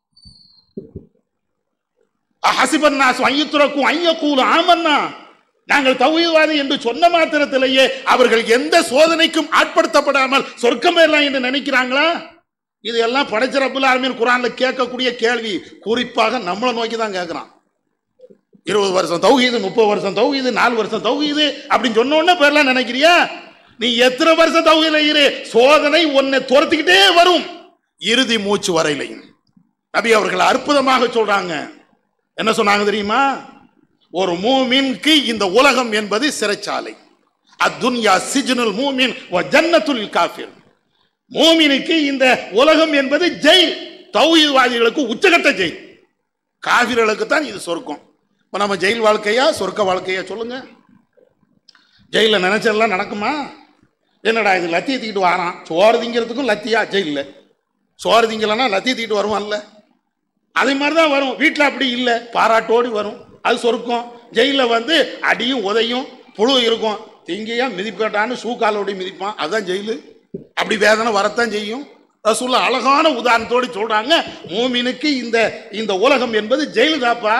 ஹசிபன் நாஸ் ஐயத்துறக்கும் ஐயக்கூல் ஆமன்னா நாங்கள் தௌஹீத்வாதி என்று சொன்ன மாத்திரத்திலேயே அவர்கள் எந்த சோதனைக்கும் ஆட்படுத்தப்படாமல் சொர்க்கம் பெறலாம் என்று நினைக்கிறாங்களா இது எல்லாம் படைச்ச ரப்புல் ஆலமீன் குரான்ல கேட்கக்கூடிய கேள்வி குறிப்பாக நம்மளை நோக்கி தான் கேட்கிறான் இருபது வருஷம் தௌஹீது முப்பது வருஷம் தௌஹீது நாலு வருஷம் தௌஹீது அப்படின்னு சொன்ன உடனே பேர்லாம் நினைக்கிறியா நீ எத்தனை வருஷம் தௌஹீதுல இரு சோதனை உன்னை துரத்திக்கிட்டே வரும் இறுதி மூச்சு வரையிலையும் நபி அவர்கள் அற்புதமாக சொல்றாங்க என்ன சொன்னாங்க தெரியுமா ஒரு மூமின்க்கு இந்த உலகம் என்பது சிறைச்சாலை அத்துன்யா சிஜ்னுல் மூமின் வ ஜன்னத்துல் காஃபிர் மூமினுக்கு இந்த உலகம் என்பது ஜெயில் தௌஹீத்வாதிகளுக்கு உச்சகட்ட ஜெயில் காபிர்களுக்கு தான் இது சொர்க்கம் இப்போ நம்ம ஜெயில் வாழ்க்கையா சொர்க்க வாழ்க்கையா சொல்லுங்க ஜெயிலில் நினைச்சதெல்லாம் நடக்குமா என்னடா இது லத்தியை தூக்கிட்டு வாரான் சோறு திங்கிறதுக்கும் லத்தியா ஜெயிலில் சோறு திங்கலைன்னா லத்தியை தூக்கிட்டு வருவான்ல அதே மாதிரி தான் வரும் வீட்டில் அப்படி இல்லை பாராட்டோடு வரும் அது சொர்க்கம் ஜெயிலில் வந்து அடியும் உதையும் புழு இருக்கும் திங்கியா மிதிப்பேட்டான்னு சூக்காலோடி மிதிப்பான் அதுதான் ஜெயிலு அப்படி வேதனை வரத்தான் செய்யும் ரசூல்லா அழகான உதாரணத்தோடு சொல்றாங்க மூமினுக்கு இந்த இந்த உலகம் என்பது ஜெயிலு தாப்பா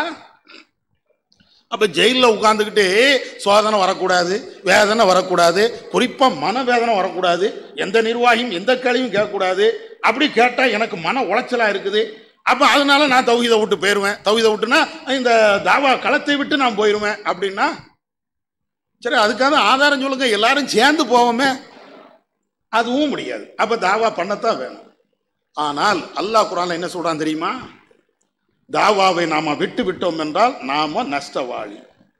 அப்ப ஜெயிலில் உட்காந்துக்கிட்டு சோதனை வரக்கூடாது வேதனை வரக்கூடாது குறிப்பா மன வேதனை வரக்கூடாது எந்த நிர்வாகியும் எந்த கேள்வியும் கேட்கக்கூடாது அப்படி கேட்டா எனக்கு மன உளைச்சலா இருக்குது அப்ப அதனால நான் தௌஹீதை விட்டு போயிடுவேன் தௌஹீதை விட்டுனா இந்த தாவா களத்தை விட்டு நான் போயிடுவேன் அப்படின்னா சரி அதுக்காக ஆதாரம் சொல்லுங்க எல்லாரும் சேர்ந்து போவோமே அதுவும் முடியாது அப்ப தாவா பண்ணத்தான் வேணும் ஆனால் அல்லாஹ் குரான்ல என்ன சொல்றான் தெரியுமா தாவாவை நாம விட்டு விட்டோம் என்றால் நாம நஷ்டவாளி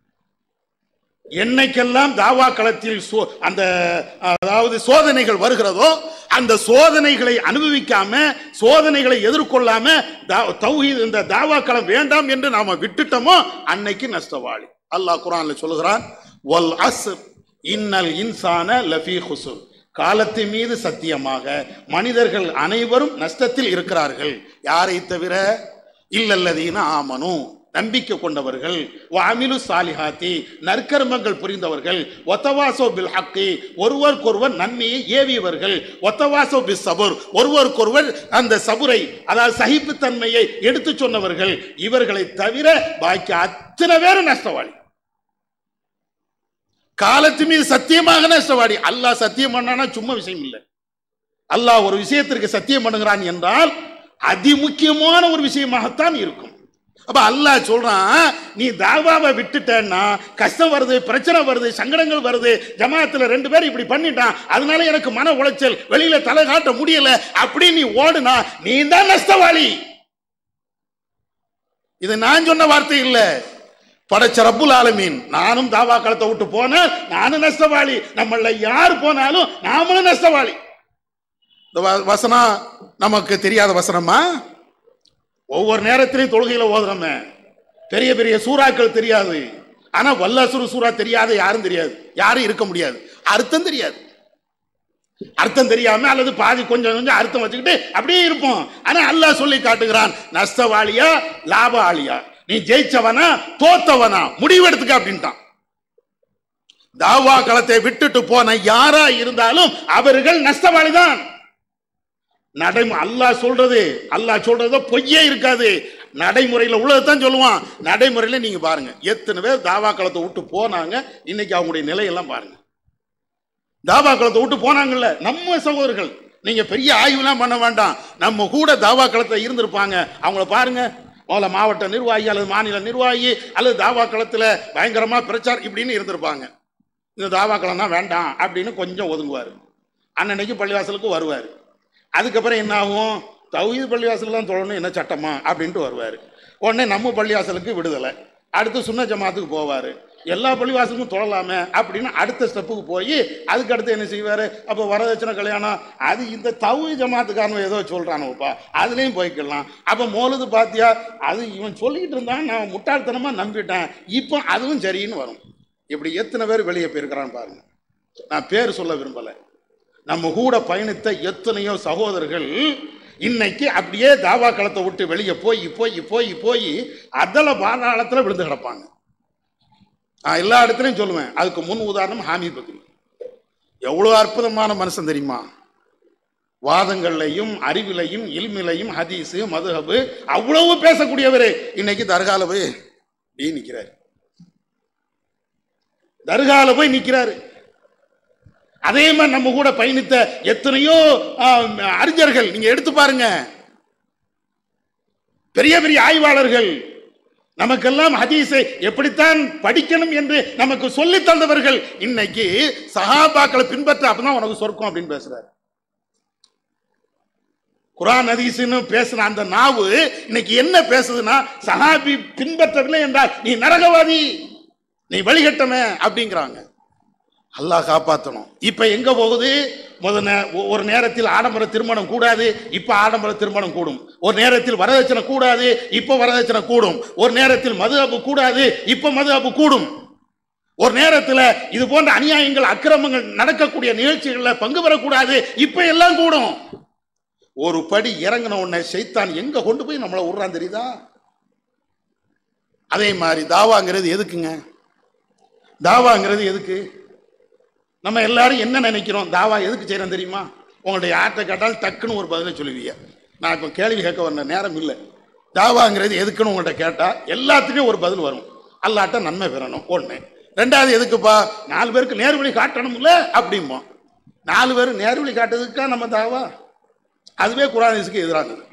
என்னைக்கெல்லாம் தாவா களத்தில் சோ- அந்த அதாவது சோதனைகள் வருகிறதோ அந்த சோதனைகளை அனுபவிக்காம சோதனைகளை எதிர்கொள்ளாம தா- தௌஹீத் இந்த தாவா களம் வேண்டாம் என்று நாம விட்டுட்டோமோ அன்னைக்கு நஷ்டவாளி அல்லாஹ் குரான்ல சொல்லுகிறான் வல் அஸ்ர் இன்னல் இன்சான லஃபி ஹுசுர் காலத்தின் மீது சத்தியமாக மனிதர்கள் அனைவரும் நஷ்டத்தில் இருக்கிறார்கள் யாரை தவிர இல்லல்லதீன ஆமனு நம்பிக்கை கொண்டவர்கள் அமிலு சாலிஹாத்தி நற்கர்மங்கள் புரிந்தவர்கள் ஒத்தவாசோ பில் ஹக்கி ஒருவருக்கொருவர் நன்மையை ஏவியவர்கள் ஒத்தவாசோ பில் சபுர் ஒருவருக்கொருவர் அந்த சபுரை அதாவது சகிப்புத்தன்மையை எடுத்து சொன்னவர்கள் இவர்களை தவிர பாக்கி அத்தனை பேரும் நஷ்டவாளி காலத்து மீது சத்தியமாக நஷ்டவாடி அல்லாஹ் சத்தியம் பண்ணானா சும்மா விஷயம் இல்லை அல்லாஹ் ஒரு விஷயத்திற்கு சத்தியம் பண்ணுகிறான் என்றால் அதிமுக்கியமான ஒரு விஷயமாகத்தான் இருக்கும் அப்ப அல்லாஹ் சொல்றான் நீ தாவாவை விட்டுட்டேன்னா கஷ்டம் வருது பிரச்சனை வருது சங்கடங்கள் வருது ஜமாத்துல ரெண்டு பேரும் இப்படி பண்ணிட்டான் அதனால எனக்கு மன உளைச்சல் வெளியில தலை காட்ட முடியல அப்படி நீ ஓடுனா நீ தான் நஷ்டவாளி இது நான் சொன்ன வார்த்தை இல்ல படைச்ச ரப்புல் ஆலமீன் நானும் தாவா களத்தை விட்டு போனேன் நானும் நஷ்டவாளி நம்மள யார் போனாலும் நாமளும் நஷ்டவாளி இந்த வ- வசனம் நமக்கு தெரியாத வசனமா ஒவ்வொரு நேரத்திலையும் தொழுகையில ஓதுறோமே பெரிய பெரிய சூறாக்கள் தெரியாது ஆனா வல்லசுரு சூறா தெரியாத யாரும் தெரியாது யாரும் இருக்க முடியாது அர்த்தம் தெரியாது அர்த்தம் தெரியாம அல்லது பாதி கொஞ்சம் கொஞ்சம் அர்த்தம் வச்சுக்கிட்டு அப்படியே இருப்போம் ஆனா அல்லாஹ் சொல்லி காட்டுகிறான் நஷ்டவாளியா லாபாளியா நீ ஜெயிச்சவனா தோத்தவனா முடிவெடுத்துக்க அப்படின்ட்டான் தாவா களத்தை விட்டுட்டு போன யாரா இருந்தாலும் அவர்கள் நஷ்டவாளி தான் நடைமு அல்லாஹ் சொல்றது அல்லாஹ் சொல்றது பொய்யே இருக்காது நடைமுறையில் உள்ளதான் சொல்லுவான் நடைமுறையில நீங்க பாருங்க எத்தனை பேர் தாவா களத்தை விட்டு போனாங்க இன்னைக்கு அவங்களுடைய நிலையெல்லாம் பாருங்க தாவா களத்தை விட்டு போனாங்கல்ல நம்ம சகோதரர்கள் நீங்க பெரிய ஆய்வுலாம் பண்ண வேண்டாம் நம்ம கூட தாவா களத்தில் இருந்திருப்பாங்க அவங்கள பாருங்க முதல்ல மாவட்ட நிர்வாகி அல்லது மாநில நிர்வாகி அல்லது தாவா களத்தில் பயங்கரமா பிரச்சாரம் இப்படின்னு இருந்திருப்பாங்க இந்த தாவா களம்னா வேண்டாம் அப்படின்னு கொஞ்சம் ஒதுங்குவார் அன்னன்னைக்கு பள்ளிவாசலுக்கு வருவார் அதுக்கப்புறம் என்ன ஆகும் தௌஹீத் பள்ளிவாசல்லாம் தொழணும் என்ன சட்டமா அப்படின்ட்டு வருவார் உடனே நம்ம பள்ளிவாசலுக்கு விடுதலை அடுத்து சுன்ன ஜமாத்துக்கு போவார் எல்லா பள்ளிவாசலுக்கும் தொழலாமே அப்படின்னு அடுத்த ஸ்டெப்புக்கு போய் அதுக்கு அடுத்து என்ன செய்வார் அப்போ வரதட்சணை கல்யாணம் அது இந்த தௌஹீத் ஜமாத்துக்காரன் ஏதோ சொல்கிறானுப்பா அதுலேயும் போய்க்கலாம் அப்போ மோலுது பாத்தியா அது இவன் சொல்லிக்கிட்டு இருந்தான் நான் முட்டாள்தனமாக நம்பிட்டேன் இப்போ அதுவும் சரின்னு வரும் இப்படி எத்தனை பேர் வெளியே போயிருக்கிறான்னு பாருங்க நான் பேர் சொல்ல விரும்பலை நம்ம கூட பயணித்த எத்தனையோ சகோதரர்கள் இன்னைக்கு அப்படியே தாவா களத்தை விட்டு வெளியே போய் போய் போய் போய் அதல பாதாளத்தில் விழுந்து கிடப்பாங்க நான் எல்லா இடத்துலையும் சொல்லுவேன் அதுக்கு முன் உதாரணம் ஹாமி பக்ரி எவ்வளோ அற்புதமான மனுஷன் தெரியுமா வாதங்கள்லையும் அறிவிலையும் இல்மிலையும் ஹதீஸு மதுஹபு அவ்வளவு பேசக்கூடியவர் இன்னைக்கு தர்கால போய் இப்படி நிற்கிறார் தர்கால போய் நிற்கிறாரு அதே மாதிரி நம்ம கூட பயணித்த எத்தனையோ ஆம், அறிஞர்கள் நீங்க எடுத்து பாருங்க பெரிய பெரிய ஆய்வாளர்கள் நமக்கெல்லாம் ஹதீஸை எப்படித்தான் படிக்கணும் என்று நமக்கு சொல்லி தந்தவர்கள் இன்னைக்கு சஹாபாக்களை பின்பற்ற அப்பதான் உனக்கு சொர்க்கம் அப்படின்னு பேசுறாரு குரான் ஹதீஸ்னு பேசுன அந்த நாவு இன்னைக்கு என்ன பேசுதுன்னா சஹாபி பின்பற்றவில்லை என்றால் நீ நரகவாதி நீ வழிகட்டமே அப்படிங்கிறாங்க அல்லாஹ் காப்பாற்றணும் இப்ப எங்க போகுது முதல்ல ஒ- ஒரு நேரத்தில் ஆடம்பர திருமணம் கூடாது இப்ப ஆடம்பர திருமணம் கூடும் ஒரு நேரத்தில் வரதட்சணை கூடாது இப்ப வரதட்சணை கூடும் ஒரு நேரத்தில் மது அப்பு கூடாது இப்ப மது அப்பு கூடும் ஒரு நேரத்தில் இது போன்ற அநியாயங்கள் அக்கிரமங்கள் நடக்கக்கூடிய நிகழ்ச்சிகளில் பங்கு பெறக்கூடாது இப்ப எல்லாம் கூடும் ஒரு படி இறங்கின உடனே சைத்தான் எங்க கொண்டு போய் நம்மளை விடுறான் தெரியுதா அதே மாதிரி தாவாங்கிறது எதுக்குங்க தாவாங்கிறது எதுக்கு நம்ம எல்லாரும் என்ன நினைக்கிறோம் தாவா எதுக்கு செய்யறோம் தெரியுமா உங்களுடைய ஆட்டை கேட்டால் டக்குன்னு ஒரு பதிலை சொல்லுவீங்க நான் இப்போ கேள்வி கேட்க வந்த நேரம் இல்லை தாவாங்கிறது எதுக்குன்னு உங்கள்கிட்ட கேட்டால் எல்லாத்துலேயும் ஒரு பதில் வரும் அல்லாட்ட நன்மை பெறணும் ஒன்று ரெண்டாவது எதுக்குப்பா நாலு பேருக்கு நேர்வழி காட்டணும்ல அப்படிம்போம் நாலு பேர் நேர்வழி காட்டுறதுக்கா நம்ம தாவா அதுவே குரானிஸுக்கு எதிரானது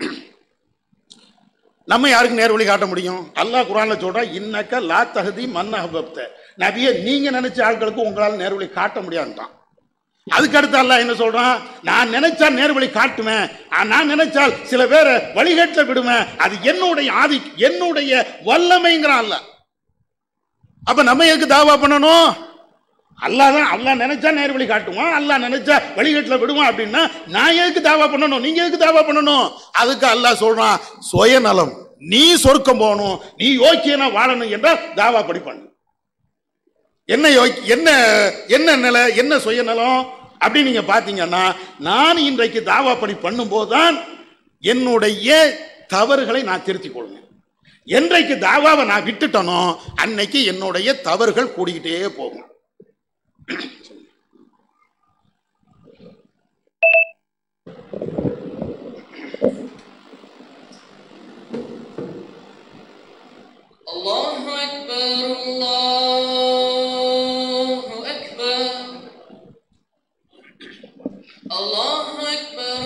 நம்ம யாருக்கு நேர்வழி காட்ட முடியும் அல்லாஹ் குரான்ல சொல்றா இன்னக்க லா தகுதி மன்ன ஹபப்த நபியை நீங்க நினைச்ச ஆட்களுக்கு உங்களால நேர்வழி காட்ட முடியாதுட்டான் அதுக்கு அடுத்து அல்லாஹ் என்ன சொல்றான் நான் நினைச்சா நேர்வழி காட்டுவேன் ஆ, நான் நினைச்சால் சில பேரை வழிகேட்டில் விடுவேன் அது என்னுடைய ஆதி என்னுடைய வல்லமைங்கிறான் அல்லாஹ் அப்ப நம்ம எதுக்கு தாவா பண்ணணும் அல்லாஹ் தான் அல்லாஹ் நினைச்சா நேர்வழி காட்டுவான் அல்லாஹ் நினைச்சா வழிகேட்டில் விடுவான் அப்படின்னா நான் எதுக்கு தாவா பண்ணணும் நீங்க எதுக்கு தாவா பண்ணணும் அதுக்கு அல்லாஹ் சொல்றான் சுயநலம் நீ சொர்க்கம் போகணும் நீ யோக்கியனா வாழணும் என்றால் தாவா படி பண்ணு என்ன யோக்கி என்ன என்ன நிலை என்ன சுயநலம் அப்படி நீங்க பாத்தீங்கன்னா நான் இன்றைக்கு தாவா பணி பண்ணும்போது தான் என்னுடைய தவறுகளை நான் திருத்திக் கொள்வேன் என்றைக்கு தாவாவை நான் விட்டுட்டனோ அன்னைக்கு என்னுடைய தவறுகள் கூடிக்கிட்டே போகும் الله أكبر الله أكبر الله أكبر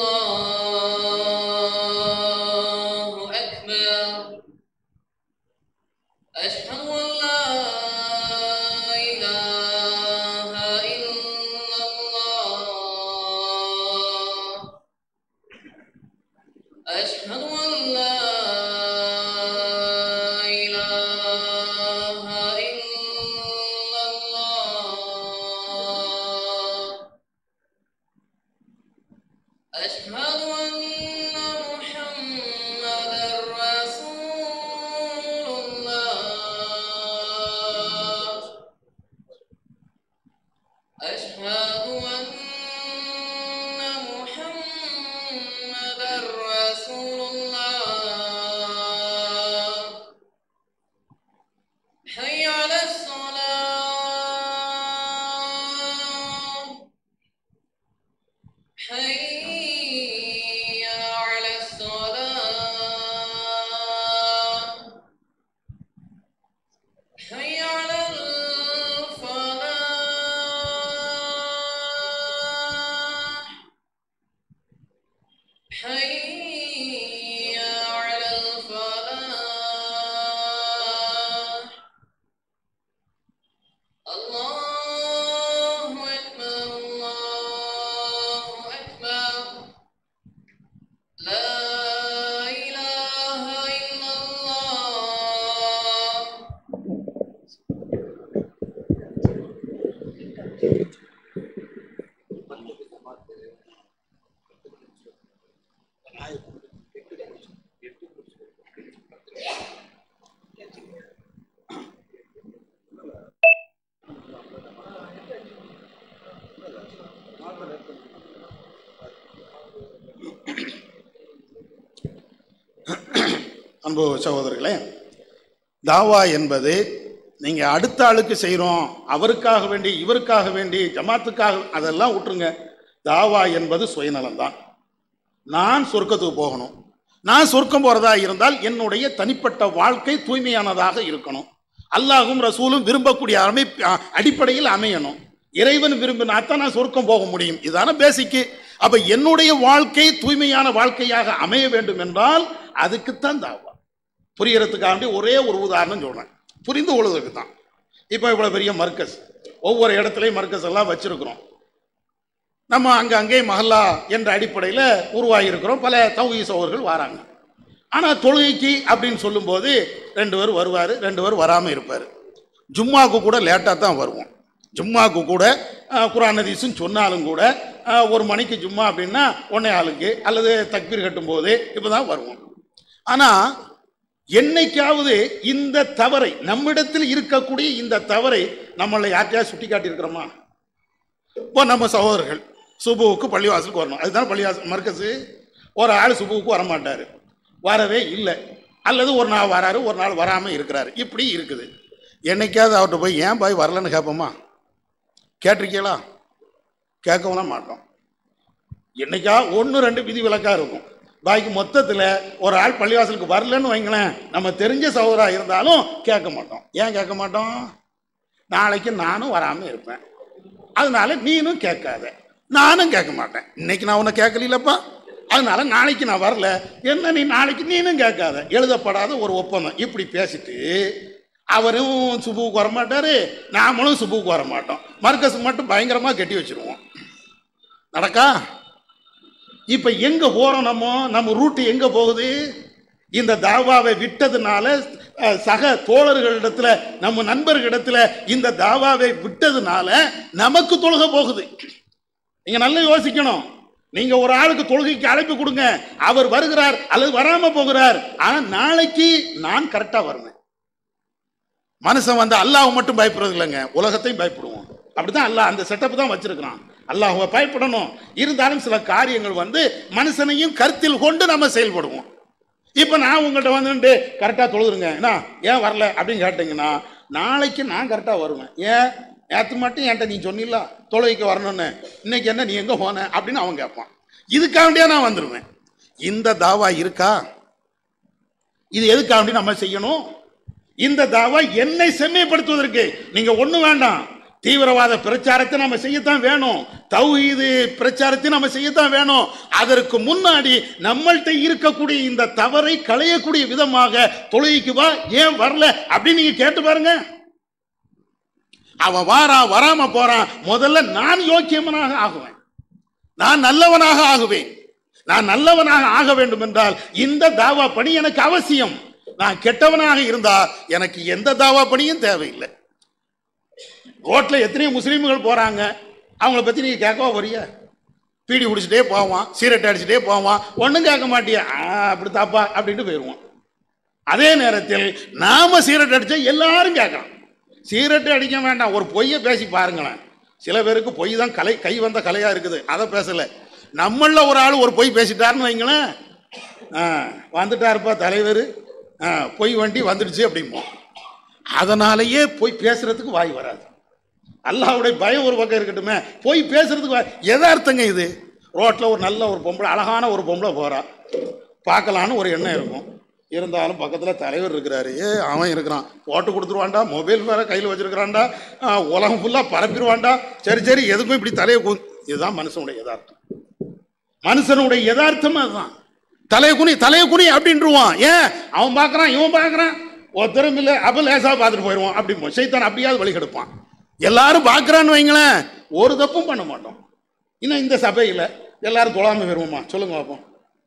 الله أكبر أشهد أن لا إله إلا الله أشهد أن لا إله أشهد أن محمدا رسول الله أشهد أن محمدا رسول الله حي على الصلاة حي على الصلاة حي على الفلاح حي على الفلاح الله أكبر الله أكبر لا إله إلا الله அன்பு சகோதரர்களே தாவா என்பது நீங்க அடுத்த ஆளுக்கு செய்றோம் அவருக்காக வேண்டி இவருக்காக வேண்டி ஜமாத்துக்காக அதெல்லாம் விட்டுருங்க தாவா என்பது சுயநலம்தான் நான் சொர்க்கத்துக்கு போகணும் நான் சொர்க்கம் போறதா இருந்தால் என்னுடைய தனிப்பட்ட வாழ்க்கை தூய்மையானதாக இருக்கணும் அல்லாஹும் ரசூலும் விரும்பக்கூடிய அமை அடிப்படையில் அமையணும் இறைவன் விரும்பினாத்தான் நான் சொர்க்கம் போக முடியும் இதான பேசிக்கு அப்ப என்னுடைய வாழ்க்கை தூய்மையான வாழ்க்கையாக அமைய வேண்டும் என்றால் அதுக்குத்தான் தாவா புரியறதுக்காண்டி ஒரே ஒரு உதாரணம் சொல்றேன் புரிந்து கொள்வதற்கு தான் இப்போ இவ்வளவு பெரிய மர்க்கஸ் ஒவ்வொரு இடத்துலையும் மர்க்கஸ் எல்லாம் வச்சிருக்கிறோம் நம்ம அங்க அங்கே மஹல்லா என்ற அடிப்படையில் உருவாகி இருக்கிறோம் பல தௌகி சோழர்கள் வராங்க ஆனால் தொழுகைக்கு அப்படின்னு சொல்லும்போது ரெண்டு பேர் வருவார் ரெண்டு பேர் வராமல் இருப்பார் ஜும்மாவுக்கு கூட லேட்டாக தான் வருவோம் ஜும்மாவுக்கு கூட அஹ், குர்ஆன் ஹதீஸ்னு சொன்னாலும் கூட அஹ், ஒரு மணிக்கு ஜும்மா அப்படின்னா ஒன்னே ஆளுக்கு அல்லது தக்பீர் கட்டும் போது இப்போ தான் வருவோம் ஆனால் என்னைக்காவது இந்த தவறை நம்மிடத்தில் இருக்கக்கூடிய இந்த தவறை நம்மளை யார்ட்டையாவது சுட்டி காட்டியிருக்கிறோமா இப்போ நம்ம சகோதரர்கள் சுபுவுக்கு பள்ளிவாசலுக்கு வரணும் அதுதான் பள்ளிவாசல் மர்க்கஸு ஒரு ஆள் சுபுவுக்கு வரமாட்டார் வரவே இல்லை அல்லது ஒரு நாள் வராரு ஒரு நாள் வராமல் இருக்கிறாரு இப்படி இருக்குது என்னைக்காவது அவர்கிட்ட போய் ஏன் பாய் வரலன்னு கேட்போமா கேட்டிருக்கீங்களா கேட்கவும் மாட்டோம் என்னைக்கா ஒன்று ரெண்டு விதி விலக்காக இருக்கும் பாய்க்கு மொத்தத்தில் ஒரு ஆள் பள்ளிவாசலுக்கு வரலன்னு வைங்களேன் நம்ம தெரிஞ்ச சகோதரா இருந்தாலும் கேட்க மாட்டோம் ஏன் கேட்க மாட்டோம் நாளைக்கு நானும் வராமல் இருப்பேன் அதனால நீனும் கேட்காத நானும் கேட்க மாட்டேன் இன்னைக்கு நான் உன்னை கேட்கலப்பா அதனால நாளைக்கு நான் வரல என்ன நீ நாளைக்கு நீனும் கேட்காத எழுதப்படாத ஒரு ஒப்பந்தம் இப்படி பேசிட்டு அவரும் சுபுவுக்கு வர மாட்டாரு நாமளும் சுபுவுக்கு வர மாட்டோம் மர்க்கஸ் மட்டும் பயங்கரமா கட்டி வச்சிருவோம் நடக்கா இப்ப எங்க போறோம் நம்ம நம்ம ரூட் எங்க போகுது இந்த தாவாவை விட்டதுனால அஹ், சக தோழர்களிடத்துல நம்ம நண்பர்களிடத்துல இந்த தாவாவை விட்டதுனால நமக்கு தொழுகை போகுது நீங்க நல்லா யோசிக்கணும் நீங்க ஒரு ஆளுக்கு தொழுகைக்கு அழைப்பு கொடுங்க அவர் வருகிறார் அல்லது வராம போகிறார் ஆனா நாளைக்கு நான் கரெக்டா வருவேன் மனுஷன் வந்து அல்லாஹ் மட்டும் பயப்படுறது இல்லைங்க உலகத்தையும் பயப்படுவோம் அப்படிதான் அல்லாஹ் அந்த செட்டப் தான் வச்சிருக்கிறான் அல்லாஹ்வை பயப்படணும் இருந்தாலும் சில காரியங்கள் வந்து மனுஷனையும் கருத்தில் கொண்டு நம்ம செயல்படுவோம் இப்போ நான் உங்கள்கிட்ட வந்துட்டு கரெக்டாக தொழுதுருங்க என்ன ஏன் வரல அப்படின்னு கேட்டிங்கன்னா நாளைக்கு நான் கரெக்டாக வருவேன் ஏன் நேற்று மட்டும் என்கிட்ட நீ சொன்னில்ல தொழுகைக்கு வரணும்னு இன்னைக்கு என்ன நீ எங்கே போன அப்படின்னு அவன் கேட்பான் இதுக்காண்டியா நான் வந்துடுவேன் இந்த தாவா இருக்கா இது எதுக்காண்டி நம்ம செய்யணும் இந்த தாவா என்னை செம்மைப்படுத்துவதற்கு நீங்க ஒண்ணு வேண்டாம் தீவிரவாத பிரச்சாரத்தை நம்ம செய்யத்தான் வேணும் தௌஹீது பிரச்சாரத்தை நம்ம செய்யத்தான் வேணும் அதற்கு முன்னாடி நம்மள்ட்ட இருக்கக்கூடிய இந்த தவறை களையக்கூடிய விதமாக தொழுகைக்கு வா ஏன் வரல அப்படின்னு நீங்க கேட்டு பாருங்க அவன் வாரான் வராம போறான் முதல்ல நான் யோக்கியவனாக ஆகுவேன் நான் நல்லவனாக ஆகுவேன் நான் நல்லவனாக ஆக வேண்டும் என்றால் இந்த தாவா பணி எனக்கு அவசியம் நான் கெட்டவனாக இருந்தா எனக்கு எந்த தாவா பணியும் தேவையில்லை ரோட்ல எத்தனையோ முஸ்லீம்கள் போறாங்க அவங்கள பத்தி நீங்க கேட்கவா வரிய பீடி குடிச்சிட்டே போவான் சீரட் அடிச்சுட்டே போவான் ஒன்றும் கேட்க மாட்டியா ஆ அப்படி தாப்பா அப்படின்ட்டு போயிடுவான் அதே நேரத்தில் நாம சீரட் அடிச்சா எல்லாரும் கேட்கலாம் சீரட்டு அடிக்க வேண்டாம் ஒரு பொய்யை பேசி பாருங்களேன் சில பேருக்கு பொய் தான் கலை கை வந்த கலையா இருக்குது அதை பேசல நம்மள ஒரு ஆள் ஒரு பொய் பேசிட்டாருன்னு வைங்களேன் ஆ, வந்துட்டாருப்பா தலைவர் ஆ, பொய் வண்டி வந்துடுச்சு அப்படிம்போம் அதனாலேயே போய் பேசுறதுக்கு வாய் வராது அல்லாஹ்வுடைய பயம் ஒரு பக்கம் இருக்கட்டுமே போய் பேசுறதுக்கு வா- எதார்த்தங்க இது ரோட்ல ஒரு நல்ல ஒரு பொம்பளை அழகான ஒரு பொம்பளை போறா பார்க்கலான்னு ஒரு எண்ணம் இருக்கும் இருந்தாலும் பக்கத்தில் தலைவர் இருக்கிறாரு ஏ அவன் இருக்கிறான் போட்டு கொடுத்துருவான்டா மொபைல் வேற கையில் வச்சிருக்கிறான்டா ஆ, உலகம் ஃபுல்லாக பரப்பிடுவான்டா சரி சரி எதுக்கும் இப்படி தலையை கு இதுதான் மனுஷனுடைய யதார்த்தம் மனுஷனுடைய யதார்த்தம் அதுதான் தலையை குனி தலையை குனி அப்படின்ட்டுருவான் ஏன் அவன் பார்க்கறான் இவன் பார்க்கறான் ஒருத்தரும் இல்லை அப்போ லேசாக பார்த்துட்டு போயிடுவான் அப்படி சைத்தான் அப்படியாவது வழி கெடுப்பான் எல்லாரும் பார்க்கறான்னு வைங்களேன் ஒரு தப்பும் பண்ண மாட்டோம் இன்னும் இந்த சபையில் எல்லாரும் தொழாம வருவோமா சொல்லுங்க பார்ப்போம்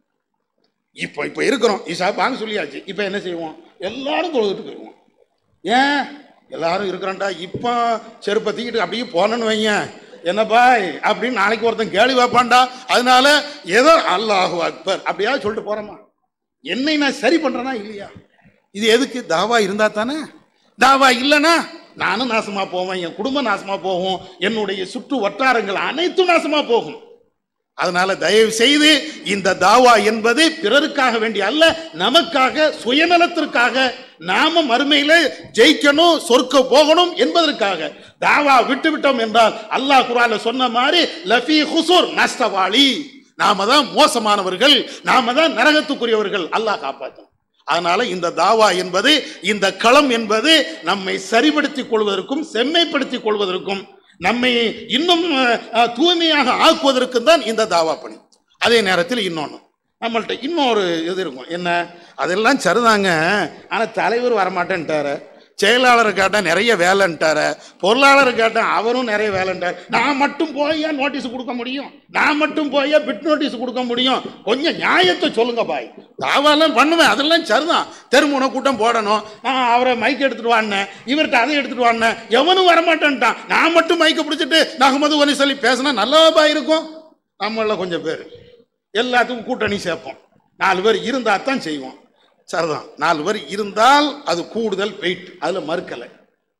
இப்போ இப்போ இருக்கிறோம் ஈசா வாங்க சொல்லியாச்சு இப்போ என்ன செய்வோம் எல்லாரும் தொழுதுட்டு போயிடுவோம் ஏன் எல்லாரும் இருக்கிறான்டா இப்போ செருப்பை தூக்கிட்டு அப்படியே போனேன்னு வைங்க என்ன பாய் அப்படின்னு நாளைக்கு ஒருத்தன் கேள்வி வைப்பான்டா அதனால ஏதோ அல்லாஹு அக்பர் அப்படியாவது சொல்லிட்டு போறோமா என்னை நான் சரி பண்றேனா இல்லையா இது எதுக்கு தாவா இருந்தா தானே தாவா இல்லைன்னா நானும் நாசமா போவேன் என் குடும்பம் நாசமா போகும் என்னுடைய சுற்று வட்டாரங்கள் அனைத்தும் நாசமா போகும் அதனால தயவு செய்து இந்த தாவா என்பது பிறருக்காக வேண்டிய அல்ல நமக்காக சுயநலத்திற்காக நாம மறுமையில ஜெயிக்கணும் சொர்க்க போகணும் என்பதற்காக தாவா விட்டு விட்டோம் என்றால் அல்லாஹ் குரான்ல சொன்ன மாதிரி லஃபி ஹுசூர் நஷ்டவாளி நாம தான் மோசமானவர்கள் நாம தான் நரகத்துக்குரியவர்கள் அல்லாஹ் காப்பாற்றும் அதனால இந்த தாவா என்பது இந்த களம் என்பது நம்மை சரிப்படுத்திக் கொள்வதற்கும் செம்மைப்படுத்திக் கொள்வதற்கும் நம்மை இன்னும் அஹ், அஹ், தூய்மையாக ஆக்குவதற்கும் தான் இந்த தாவா பணி அதே நேரத்தில் இன்னொன்று நம்மள்ட்ட இன்னொரு இது இருக்கும் என்ன அதெல்லாம் சரிதாங்க ஆனால் தலைவர் வரமாட்டேன்ட்டாரு செயலாளர் கேட்டால் நிறைய வேலைன்ட்டாரு பொருளாளர் கேட்டால் அவரும் நிறைய வேலைன்ட்டார் நான் மட்டும் போய் நோட்டீஸ் கொடுக்க முடியும் நான் மட்டும் போய் பிட் நோட்டீஸ் கொடுக்க முடியும் கொஞ்சம் நியாயத்தை சொல்லுங்க பாய் தாவாலாம் பண்ணுவேன் அதெல்லாம் சரிதான் தெருமுனை கூட்டம் போடணும் நான் அவரை மைக் எடுத்துட்டு வாடினேன் இவர்கிட்ட அதை எடுத்துட்டு வாடினேன் எவனும் வரமாட்டேன்ட்டான் நான் மட்டும் மைக்கை பிடிச்சிட்டு நகமது ஒலி சொல்லி பேசினா நல்லவா இருக்கும் நம்மள கொஞ்சம் பேர் எல்லாத்துக்கும் கூட்டணி சேர்ப்போம் நாலு பேர் இருந்தால் தான் செய்வோம் சரிதான் நாலு பேர் இருந்தால் அது கூடுதல் வெயிட் அதில் மறுக்கலை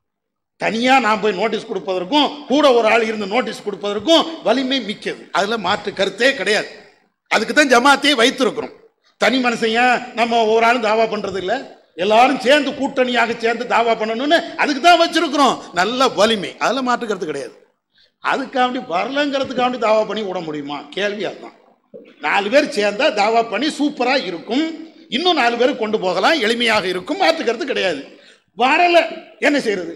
தனியாக நான் போய் நோட்டீஸ் கொடுப்பதற்கும் கூட ஒரு ஆள் இருந்து நோட்டீஸ் கொடுப்பதற்கும் வலிமை மிக்கது அதில் மாற்று கருத்தே கிடையாது அதுக்கு தான் ஜமாத்தையே வைத்திருக்கிறோம் தனி மனுஷன் நம்ம ஒரு ஆளும் தாவா பண்ணுறது இல்லை எல்லாரும் சேர்ந்து கூட்டணியாக சேர்ந்து தாவா பண்ணணும்னு அதுக்கு தான் வச்சிருக்கிறோம் நல்ல வலிமை அதில் மாற்று கருத்து கிடையாது அதுக்காண்டி வரலங்கிறதுக்காண்டி தாவா பண்ணி விட முடியுமா கேள்வி அதுதான் நாலு பேர் சேர்ந்தா தாவா பண்ணி சூப்பராக இருக்கும் இன்னும் நாலு பேர் கொண்டு போகலாம் எளிமையாக இருக்கும் மாற்றுக்கிறது கிடையாது வரல என்ன செய்யறது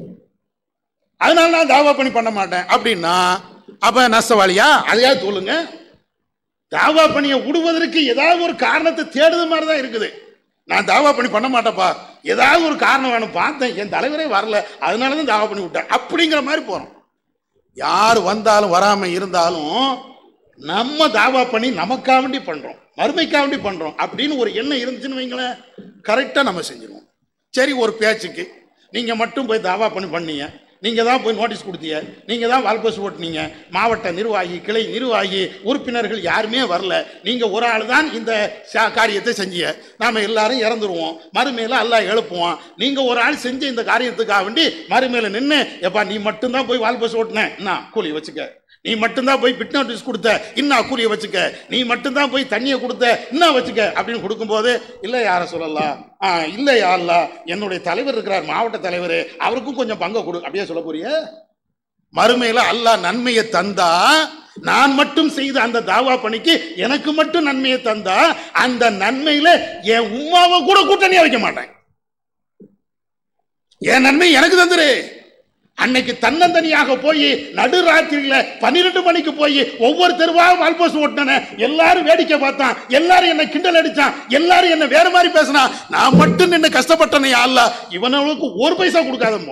அதனால நான் தாவா பண்ணி பண்ண மாட்டேன் அப்படின்னா அப்ப நஷ்டவாளியா அதையாவது சொல்லுங்க தாவா பணியை விடுவதற்கு ஏதாவது ஒரு காரணத்தை தேடுது மாதிரி தான் இருக்குது நான் தாவா பண்ணி பண்ண மாட்டேப்பா ஏதாவது ஒரு காரணம் வேணும் பார்த்தேன் என் தலைவரே வரல அதனால தான் தாவா பண்ணி விட்டேன் அப்படிங்கிற மாதிரி போறோம் யார் வந்தாலும் வராம இருந்தாலும் நம்ம தாவா பண்ணி நமக்காக வேண்டி பண்றோம் மறுமைக்காக வேண்டி பண்றோம் அப்படின்னு ஒரு எண்ணம் இருந்துச்சுன்னு வைங்களேன் கரெக்டா நம்ம செஞ்சிருவோம் சரி ஒரு பேச்சுக்கு நீங்க மட்டும் போய் தாவா பண்ணி பண்ணீங்க நீங்க தான் போய் நோட்டீஸ் கொடுத்தீங்க நீங்க தான் வால்போஸ் ஓட்டுனீங்க மாவட்ட நிர்வாகி கிளை நிர்வாகி உறுப்பினர்கள் யாருமே வரல நீங்க ஒரு ஆள் தான் இந்த சா- காரியத்தை செஞ்சீங்க நாம எல்லாரும் இறந்துருவோம் மறுமையில எல்லாம் எழுப்புவோம் நீங்க ஒரு ஆள் செஞ்ச இந்த காரியத்துக்காக வேண்டி மறுமையில நின்று எப்பா நீ மட்டும்தான் போய் வால்போஸ் ஓட்டுன என்ன கூலி வச்சுக்க நீ மட்டும்தான் போய் பிட் நோட்டீஸ் கொடுத்த இன்னும் கூலியை வச்சுக்க நீ மட்டும்தான் போய் தண்ணியை கொடுத்த இன்னும் வச்சுக்க அப்படின்னு கொடுக்கும்போது இல்லை யார சொல்லலாம் ஆ இல்லை யாருலா என்னுடைய தலைவர் இருக்கிறார் மாவட்ட தலைவர் அவருக்கும் கொஞ்சம் பங்கு கொடு அப்படியே சொல்ல போறிய மறுமையில அல்லாஹ் நன்மையை தந்தா நான் மட்டும் செய்த அந்த தாவா பணிக்கு எனக்கு மட்டும் நன்மையை தந்தா அந்த நன்மையில என் உமாவை கூட கூட்டணியா வைக்க மாட்டேன் என் நன்மை எனக்கு தந்துரு அன்னைக்கு தன்னந்தனியாக போய் நடுராத்திரியில பன்னிரெண்டு மணிக்கு போய் ஒவ்வொரு தெருவா வால்போஸ் ஓட்டின எல்லாரும் வேடிக்கை பார்த்தான் எல்லாரும் என்ன கிண்டல் அடிச்சான் எல்லாரும் என்ன வேற மாதிரி பேசினா நான் மட்டும் நின்று கஷ்டப்பட்டனே அல்ல இவனவளுக்கு ஒரு பைசா கொடுக்காதமோ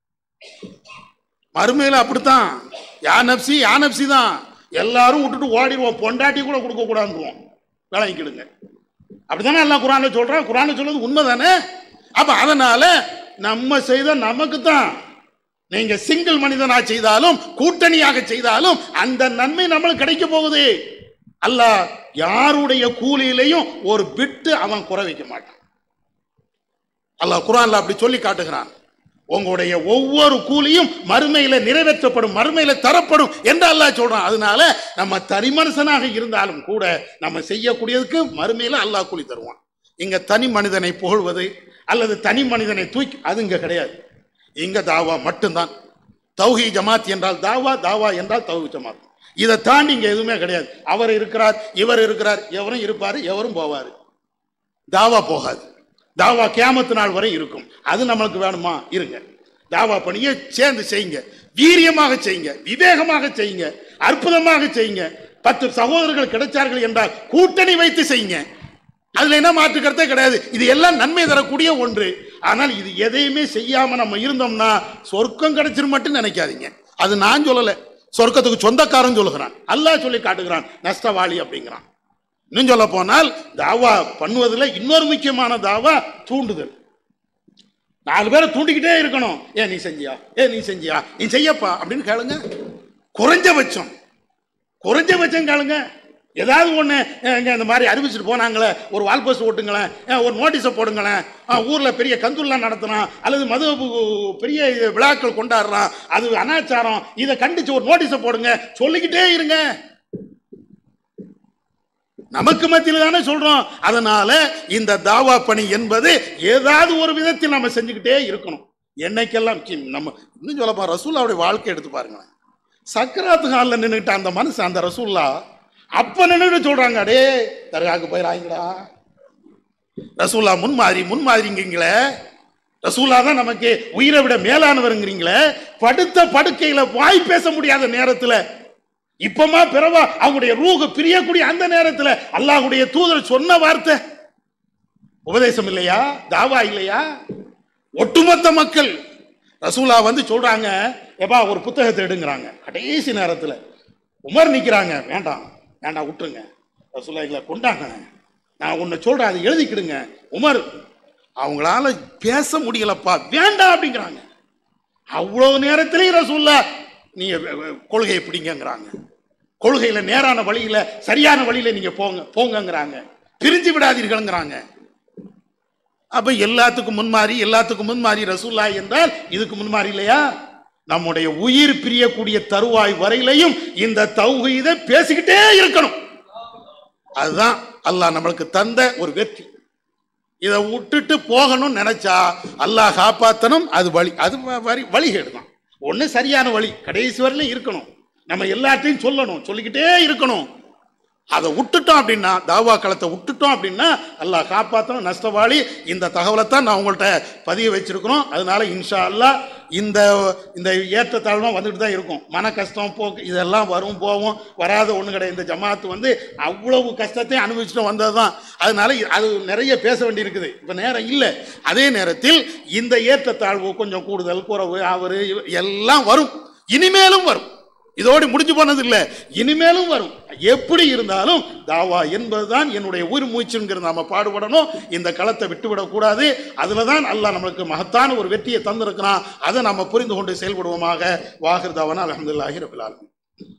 மறுமையில அப்படித்தான் யா நப்சி யா நப்சி தான் எல்லாரும் விட்டுட்டு ஓடிடுவோம் பொண்டாட்டி கூட கொடுக்க கூடாதுவோம் விளங்கிக்கிடுங்க அப்படித்தானே எல்லாம் குரான்ல சொல்றான் குரான்ல சொல்றது உண்மைதானே அப்ப அதனால நம்ம செய்த நமக்கு தான் நீங்க சிங்கிள் மனிதனா செய்தாலும் கூட்டணியாக செய்தாலும் அந்த நன்மை நம்மளுக்கு கிடைக்க போகுது அல்லாஹ் யாருடைய கூலியிலையும் ஒரு பிட்டு அவன் குறை வைக்க மாட்டான் அல்லாஹ் குரான்ல அப்படி சொல்லி காட்டுகிறான் உங்களுடைய ஒவ்வொரு கூலியும் மறுமையில நிறைவேற்றப்படும் மறுமையில தரப்படும் என்று அல்லாஹ் சொல்றான் அதனால நம்ம தனி மனுஷனாக இருந்தாலும் கூட நம்ம செய்யக்கூடியதுக்கு மறுமையில அல்லாஹ் கூலி தருவான் இங்க தனி மனிதனை புகழ்வது அல்லது தனி மனிதனை தூக்கி அது இங்க கிடையாது இங்க தாவா மட்டும்தான் தௌஹி ஜமாத் என்றால் தாவா தாவா என்றால் தௌஹி ஜமாத் இதை தாண்டி இங்க எதுவுமே கிடையாது அவர் இருக்கிறார் இவர் இருக்கிறார் எவரும் இருப்பாரு எவரும் போவாரு தாவா போகாது தாவா கியாமத்து நாள் வரை இருக்கும் அது நம்மளுக்கு வேணுமா இருங்க தாவா பணியை சேர்ந்து செய்யுங்க வீரியமாக செய்யுங்க விவேகமாக செய்யுங்க அற்புதமாக செய்யுங்க பத்து சகோதரர்கள் கிடைச்சார்கள் என்றால் கூட்டணி வைத்து செய்யுங்க அதுல என்ன மாற்று கருத்தே கிடையாது இது எல்லாம் நன்மை தரக்கூடிய ஒன்று ஆனால் இது எதையுமே செய்யாம நம்ம இருந்தோம்னா சொர்க்கம் கிடைச்சிரும் மட்டும் நினைக்காதீங்க அது நான் சொல்லல சொர்க்கத்துக்கு சொந்தக்காரன் சொல்லுகிறான் அல்லாஹ் சொல்லி காட்டுகிறான் நஷ்டவாளி அப்படிங்கிறான் இன்னும் சொல்ல போனால் தாவா பண்ணுவதில் இன்னொரு முக்கியமான தாவா தூண்டுதல் நாலு பேரை தூண்டிக்கிட்டே இருக்கணும் ஏன் நீ செஞ்சியா ஏன் நீ செஞ்சியா நீ செய்யப்பா அப்படின்னு கேளுங்க குறைஞ்சபட்சம் குறைஞ்சபட்சம் கேளுங்க ஏதாவது ஒன்று இங்கே இந்த மாதிரி அறிவிச்சிட்டு போனாங்களே ஒரு வால் போஸ்ட் ஓட்டுங்களேன் அஹ் ஒரு நோட்டீஸை போடுங்களேன் ஊரில் பெரிய கந்துல்லாம் நடத்துறான் அல்லது மது பெரிய விழாக்கள் கொண்டாடுறான் அது அனாச்சாரம் இதை கண்டிச்சு ஒரு நோட்டீஸை போடுங்க சொல்லிக்கிட்டே இருங்க நமக்கு மத்தியில் தானே சொல்றோம் அதனால இந்த தாவா பணி என்பது ஏதாவது ஒரு விதத்தில் நம்ம செஞ்சுக்கிட்டே இருக்கணும் என்னைக்கெல்லாம் கி- நம்ம இன்னும் சொல்லப்பா ரசூல்லாவுடைய வாழ்க்கை எடுத்து பாருங்களேன் சக்கராத்து ஹாலில் நின்றுட்டு அந்த மனுஷன் அந்த ரசூல்லா அப்ப நின்றுட்டு சொல்றாங்க அடே தர்காவுக்கு போயிடாங்கடா ரசூல்லா முன்மாதிரி முன்மாதிரிங்கிறீங்களே ரசூல்லா தான் நமக்கு உயிரை விட மேலானவருங்கிறீங்களே படுத்த படுக்கையில வாய் பேச முடியாத நேரத்துல இப்பமா பிறவா அவங்களுடைய ரூகு பிரியக்கூடிய அந்த நேரத்துல அல்லாஹ்வுடைய தூதர் சொன்ன வார்த்தை உபதேசம் இல்லையா தாவா இல்லையா ஒட்டுமொத்த மக்கள் ரசூலா வந்து சொல்றாங்க எப்பா ஒரு புத்தகத்தை எடுங்கிறாங்க கடைசி நேரத்துல உமர் நிக்கிறாங்க வேண்டாம் வேண்டாம் விட்டுருங்க ரசூலா இல்லை கொண்டாங்க நான் உன்னை சொல்றேன் அதை எழுதிக்கிடுங்க உமர் அவங்களால பேச முடியலப்பா வேண்டாம் அப்படிங்கிறாங்க அவ்வளவு நேரத்திலேயும் ரசூல்லா நீங்க வெ- வெ- கொள்கையை பிடிங்கங்கிறாங்க கொள்கையில நேரான வழியில சரியான வழியில நீங்க போங்க போங்கங்கிறாங்க பிரிஞ்சு விடாதீர்கள்ங்கிறாங்க அப்ப எல்லாத்துக்கும் முன்மாறி எல்லாத்துக்கும் முன்மாறி ரசூல்லா என்றால் இதுக்கு முன்மாறி இல்லையா நம்முடைய உயிர் பிரியக்கூடிய தருவாய் வரையிலையும் இந்த தௌஹீதை பேசிக்கிட்டே இருக்கணும் அதுதான் அல்லாஹ் நம்மளுக்கு தந்த ஒரு வெற்றி இதை விட்டுட்டு போகணும்னு நினைச்சா அல்லாஹ் காப்பாத்தணும் அது வழி அது வ- வரி வழிகேடு தான் ஒன்று சரியான வழி கடைசி வரையிலும் இருக்கணும் நம்ம எல்லாத்தையும் சொல்லணும் சொல்லிக்கிட்டே இருக்கணும் அதை விட்டுட்டோம் அப்படின்னா தாவா களத்தை விட்டுட்டோம் அப்படின்னா அல்லாஹ் காப்பாற்றணும் நஷ்டவாளி இந்த தகவலை தான் நான் உங்கள்கிட்ட பதிய வச்சிருக்கிறோம் அதனால இன்ஷா அல்லாஹ் இந்த இந்த ஏற்றத்தாழ்வும் வந்துட்டு தான் இருக்கும் மன கஷ்டம் போக்கு இதெல்லாம் வரும் போகும் வராத ஒன்று கிடையாது இந்த ஜமாத்து வந்து அவ்வளவு கஷ்டத்தையும் அனுபவிச்சுட்டு வந்தது தான் அதனால இ- அது நிறைய பேச வேண்டியிருக்குது இப்போ நேரம் இல்லை அதே நேரத்தில் இந்த ஏற்றத்தாழ்வு கொஞ்சம் கூடுதல் குறைவு அவர் எல்லாம் வரும் இனிமேலும் வரும் இதோடு முடிஞ்சு போனது இல்லை இனிமேலும் வரும் எப்படி இருந்தாலும் தாவா என்பதுதான் என்னுடைய உயிர் மூச்சுங்கிறது நாம பாடுபடணும் இந்த களத்தை விட்டுவிடக்கூடாது அதுல தான் அல்லாஹ் நம்மளுக்கு மகத்தான ஒரு வெற்றியை தந்திருக்கிறான் அதை நம்ம புரிந்து கொண்டு செயல்படுவோமாக வாகிர் தாவானா அலமதுல்லாஹி ரபில் ஆலமீன்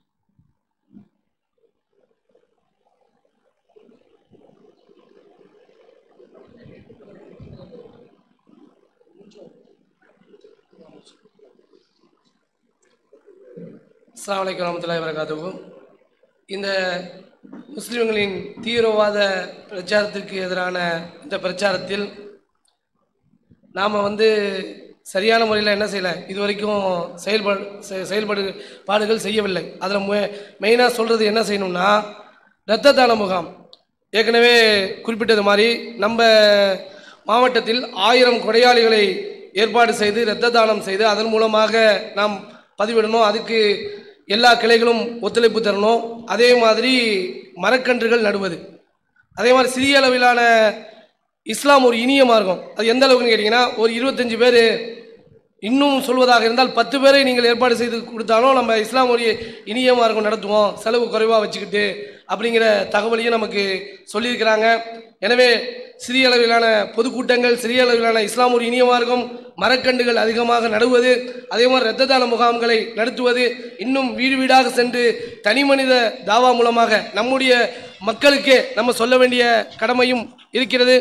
அஸ்ஸலாமு அலைக்கும் வரமத்துல்லாஹி வரகாத்துஹு இந்த முஸ்லிம்களின் தீவிரவாத பிரச்சாரத்திற்கு எதிரான இந்த பிரச்சாரத்தில் நாம் வந்து சரியான முறையில் என்ன செய்யலை இது வரைக்கும் செயல்பாடு செ- செயல்பாடு பாடுகள் செய்யவில்லை அதில் மு மெயினாக சொல்கிறது என்ன செய்யணும்னா இரத்த தான முகாம் ஏற்கனவே குறிப்பிட்டது மாதிரி நம்ம மாவட்டத்தில் ஆயிரம் கொடையாளிகளை ஏற்பாடு செய்து இரத்த தானம் செய்து அதன் மூலமாக நாம் பதிவிடணும் அதுக்கு எல்லா கிளைகளும் ஒத்துழைப்பு தரணும் அதே மாதிரி மரக்கன்றுகள் நடுவது அதே மாதிரி சிறிய அளவிலான இஸ்லாம் ஒரு இனிய மார்க்கம் அது எந்த அளவுக்குன்னு கேட்டிங்கன்னா ஒரு இருபத்தஞ்சு பேர் இன்னும் சொல்வதாக இருந்தால் பத்து பேரை நீங்கள் ஏற்பாடு செய்து கொடுத்தாலும் நம்ம இஸ்லாம் ஒரு இனிய மார்க்கம் நடத்துவோம் செலவு குறைவாக வச்சுக்கிட்டு அப்படிங்கிற தகவலையும் நமக்கு சொல்லியிருக்கிறாங்க எனவே சிறிய அளவிலான பொதுக்கூட்டங்கள் சிறிய அளவிலான இஸ்லாம் ஒரு இனிய மார்க்கம் மரக்கண்டுகள் அதிகமாக நடுவது அதே மாதிரி இரத்த தான முகாம்களை நடத்துவது இன்னும் வீடு வீடாக சென்று தனி மனித தாவா மூலமாக நம்முடைய மக்களுக்கே நம்ம சொல்ல வேண்டிய கடமையும் இருக்கிறது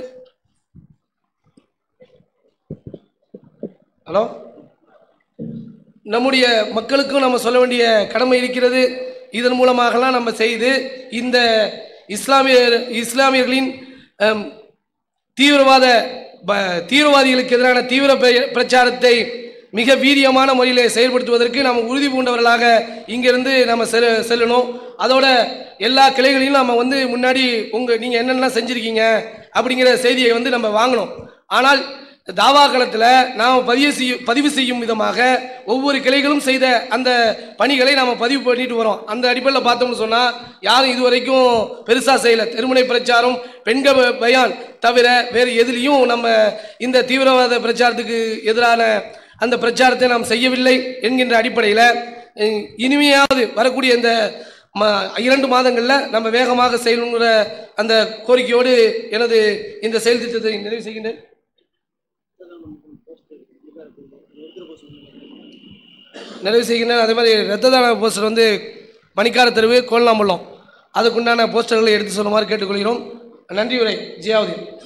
ஹலோ நம்முடைய மக்களுக்கும் நம்ம சொல்ல வேண்டிய கடமை இருக்கிறது இதன் மூலமாகலாம் நம்ம செய்து இந்த இஸ்லாமியர் இஸ்லாமியர்களின் அம், தீவிரவாத ப- தீவிரவாதிகளுக்கு எதிரான தீவிர பிர- பிரச்சாரத்தை மிக வீரியமான முறையிலே செயல்படுத்துவதற்கு நாம் உறுதி பூண்டவர்களாக இங்கிருந்து நம்ம செல் செல்லணும் அதோட எல்லா கிளைகளையும் நம்ம வந்து முன்னாடி உங்கள் நீங்கள் என்னென்னலாம் செஞ்சுருக்கீங்க அப்படிங்கிற செய்தியை வந்து நம்ம வாங்கணும் ஆனால் தாவா களத்தில் நாம் பதிவு செய்யும் பதிவு செய்யும் விதமாக ஒவ்வொரு கிளைகளும் செய்த அந்த பணிகளை நாம் பதிவு பண்ணிட்டு வரோம் அந்த அடிப்படையில் பார்த்தோம்னு சொன்னால் யாரும் இதுவரைக்கும் பெருசாக செய்யலை தெருமுனை பிரச்சாரம் பெண்கள் ப- பயான் தவிர வேறு எதுலேயும் நம்ம இந்த தீவிரவாத பிரச்சாரத்துக்கு எதிரான அந்த பிரச்சாரத்தை நாம் செய்யவில்லை என்கின்ற அடிப்படையில் அஹ், இனிமையாவது வரக்கூடிய இந்த ம இரண்டு மாதங்களில் நம்ம வேகமாக செய்யணுங்கிற அந்த கோரிக்கையோடு எனது இந்த செயல் திட்டத்தை நிறைவு செய்கின்றேன் நிறைவு செய்கின்றேன் அதே மாதிரி இரத்த தான போஸ்டர் வந்து மணிக்கார தெருவு கோல்நாம்பள்ளம் அதுக்குண்டான போஸ்டர்களை எடுத்து சொல்லுமாறு கேட்டுக்கொள்கிறோம் நன்றி உரை ஜியாவுதீன்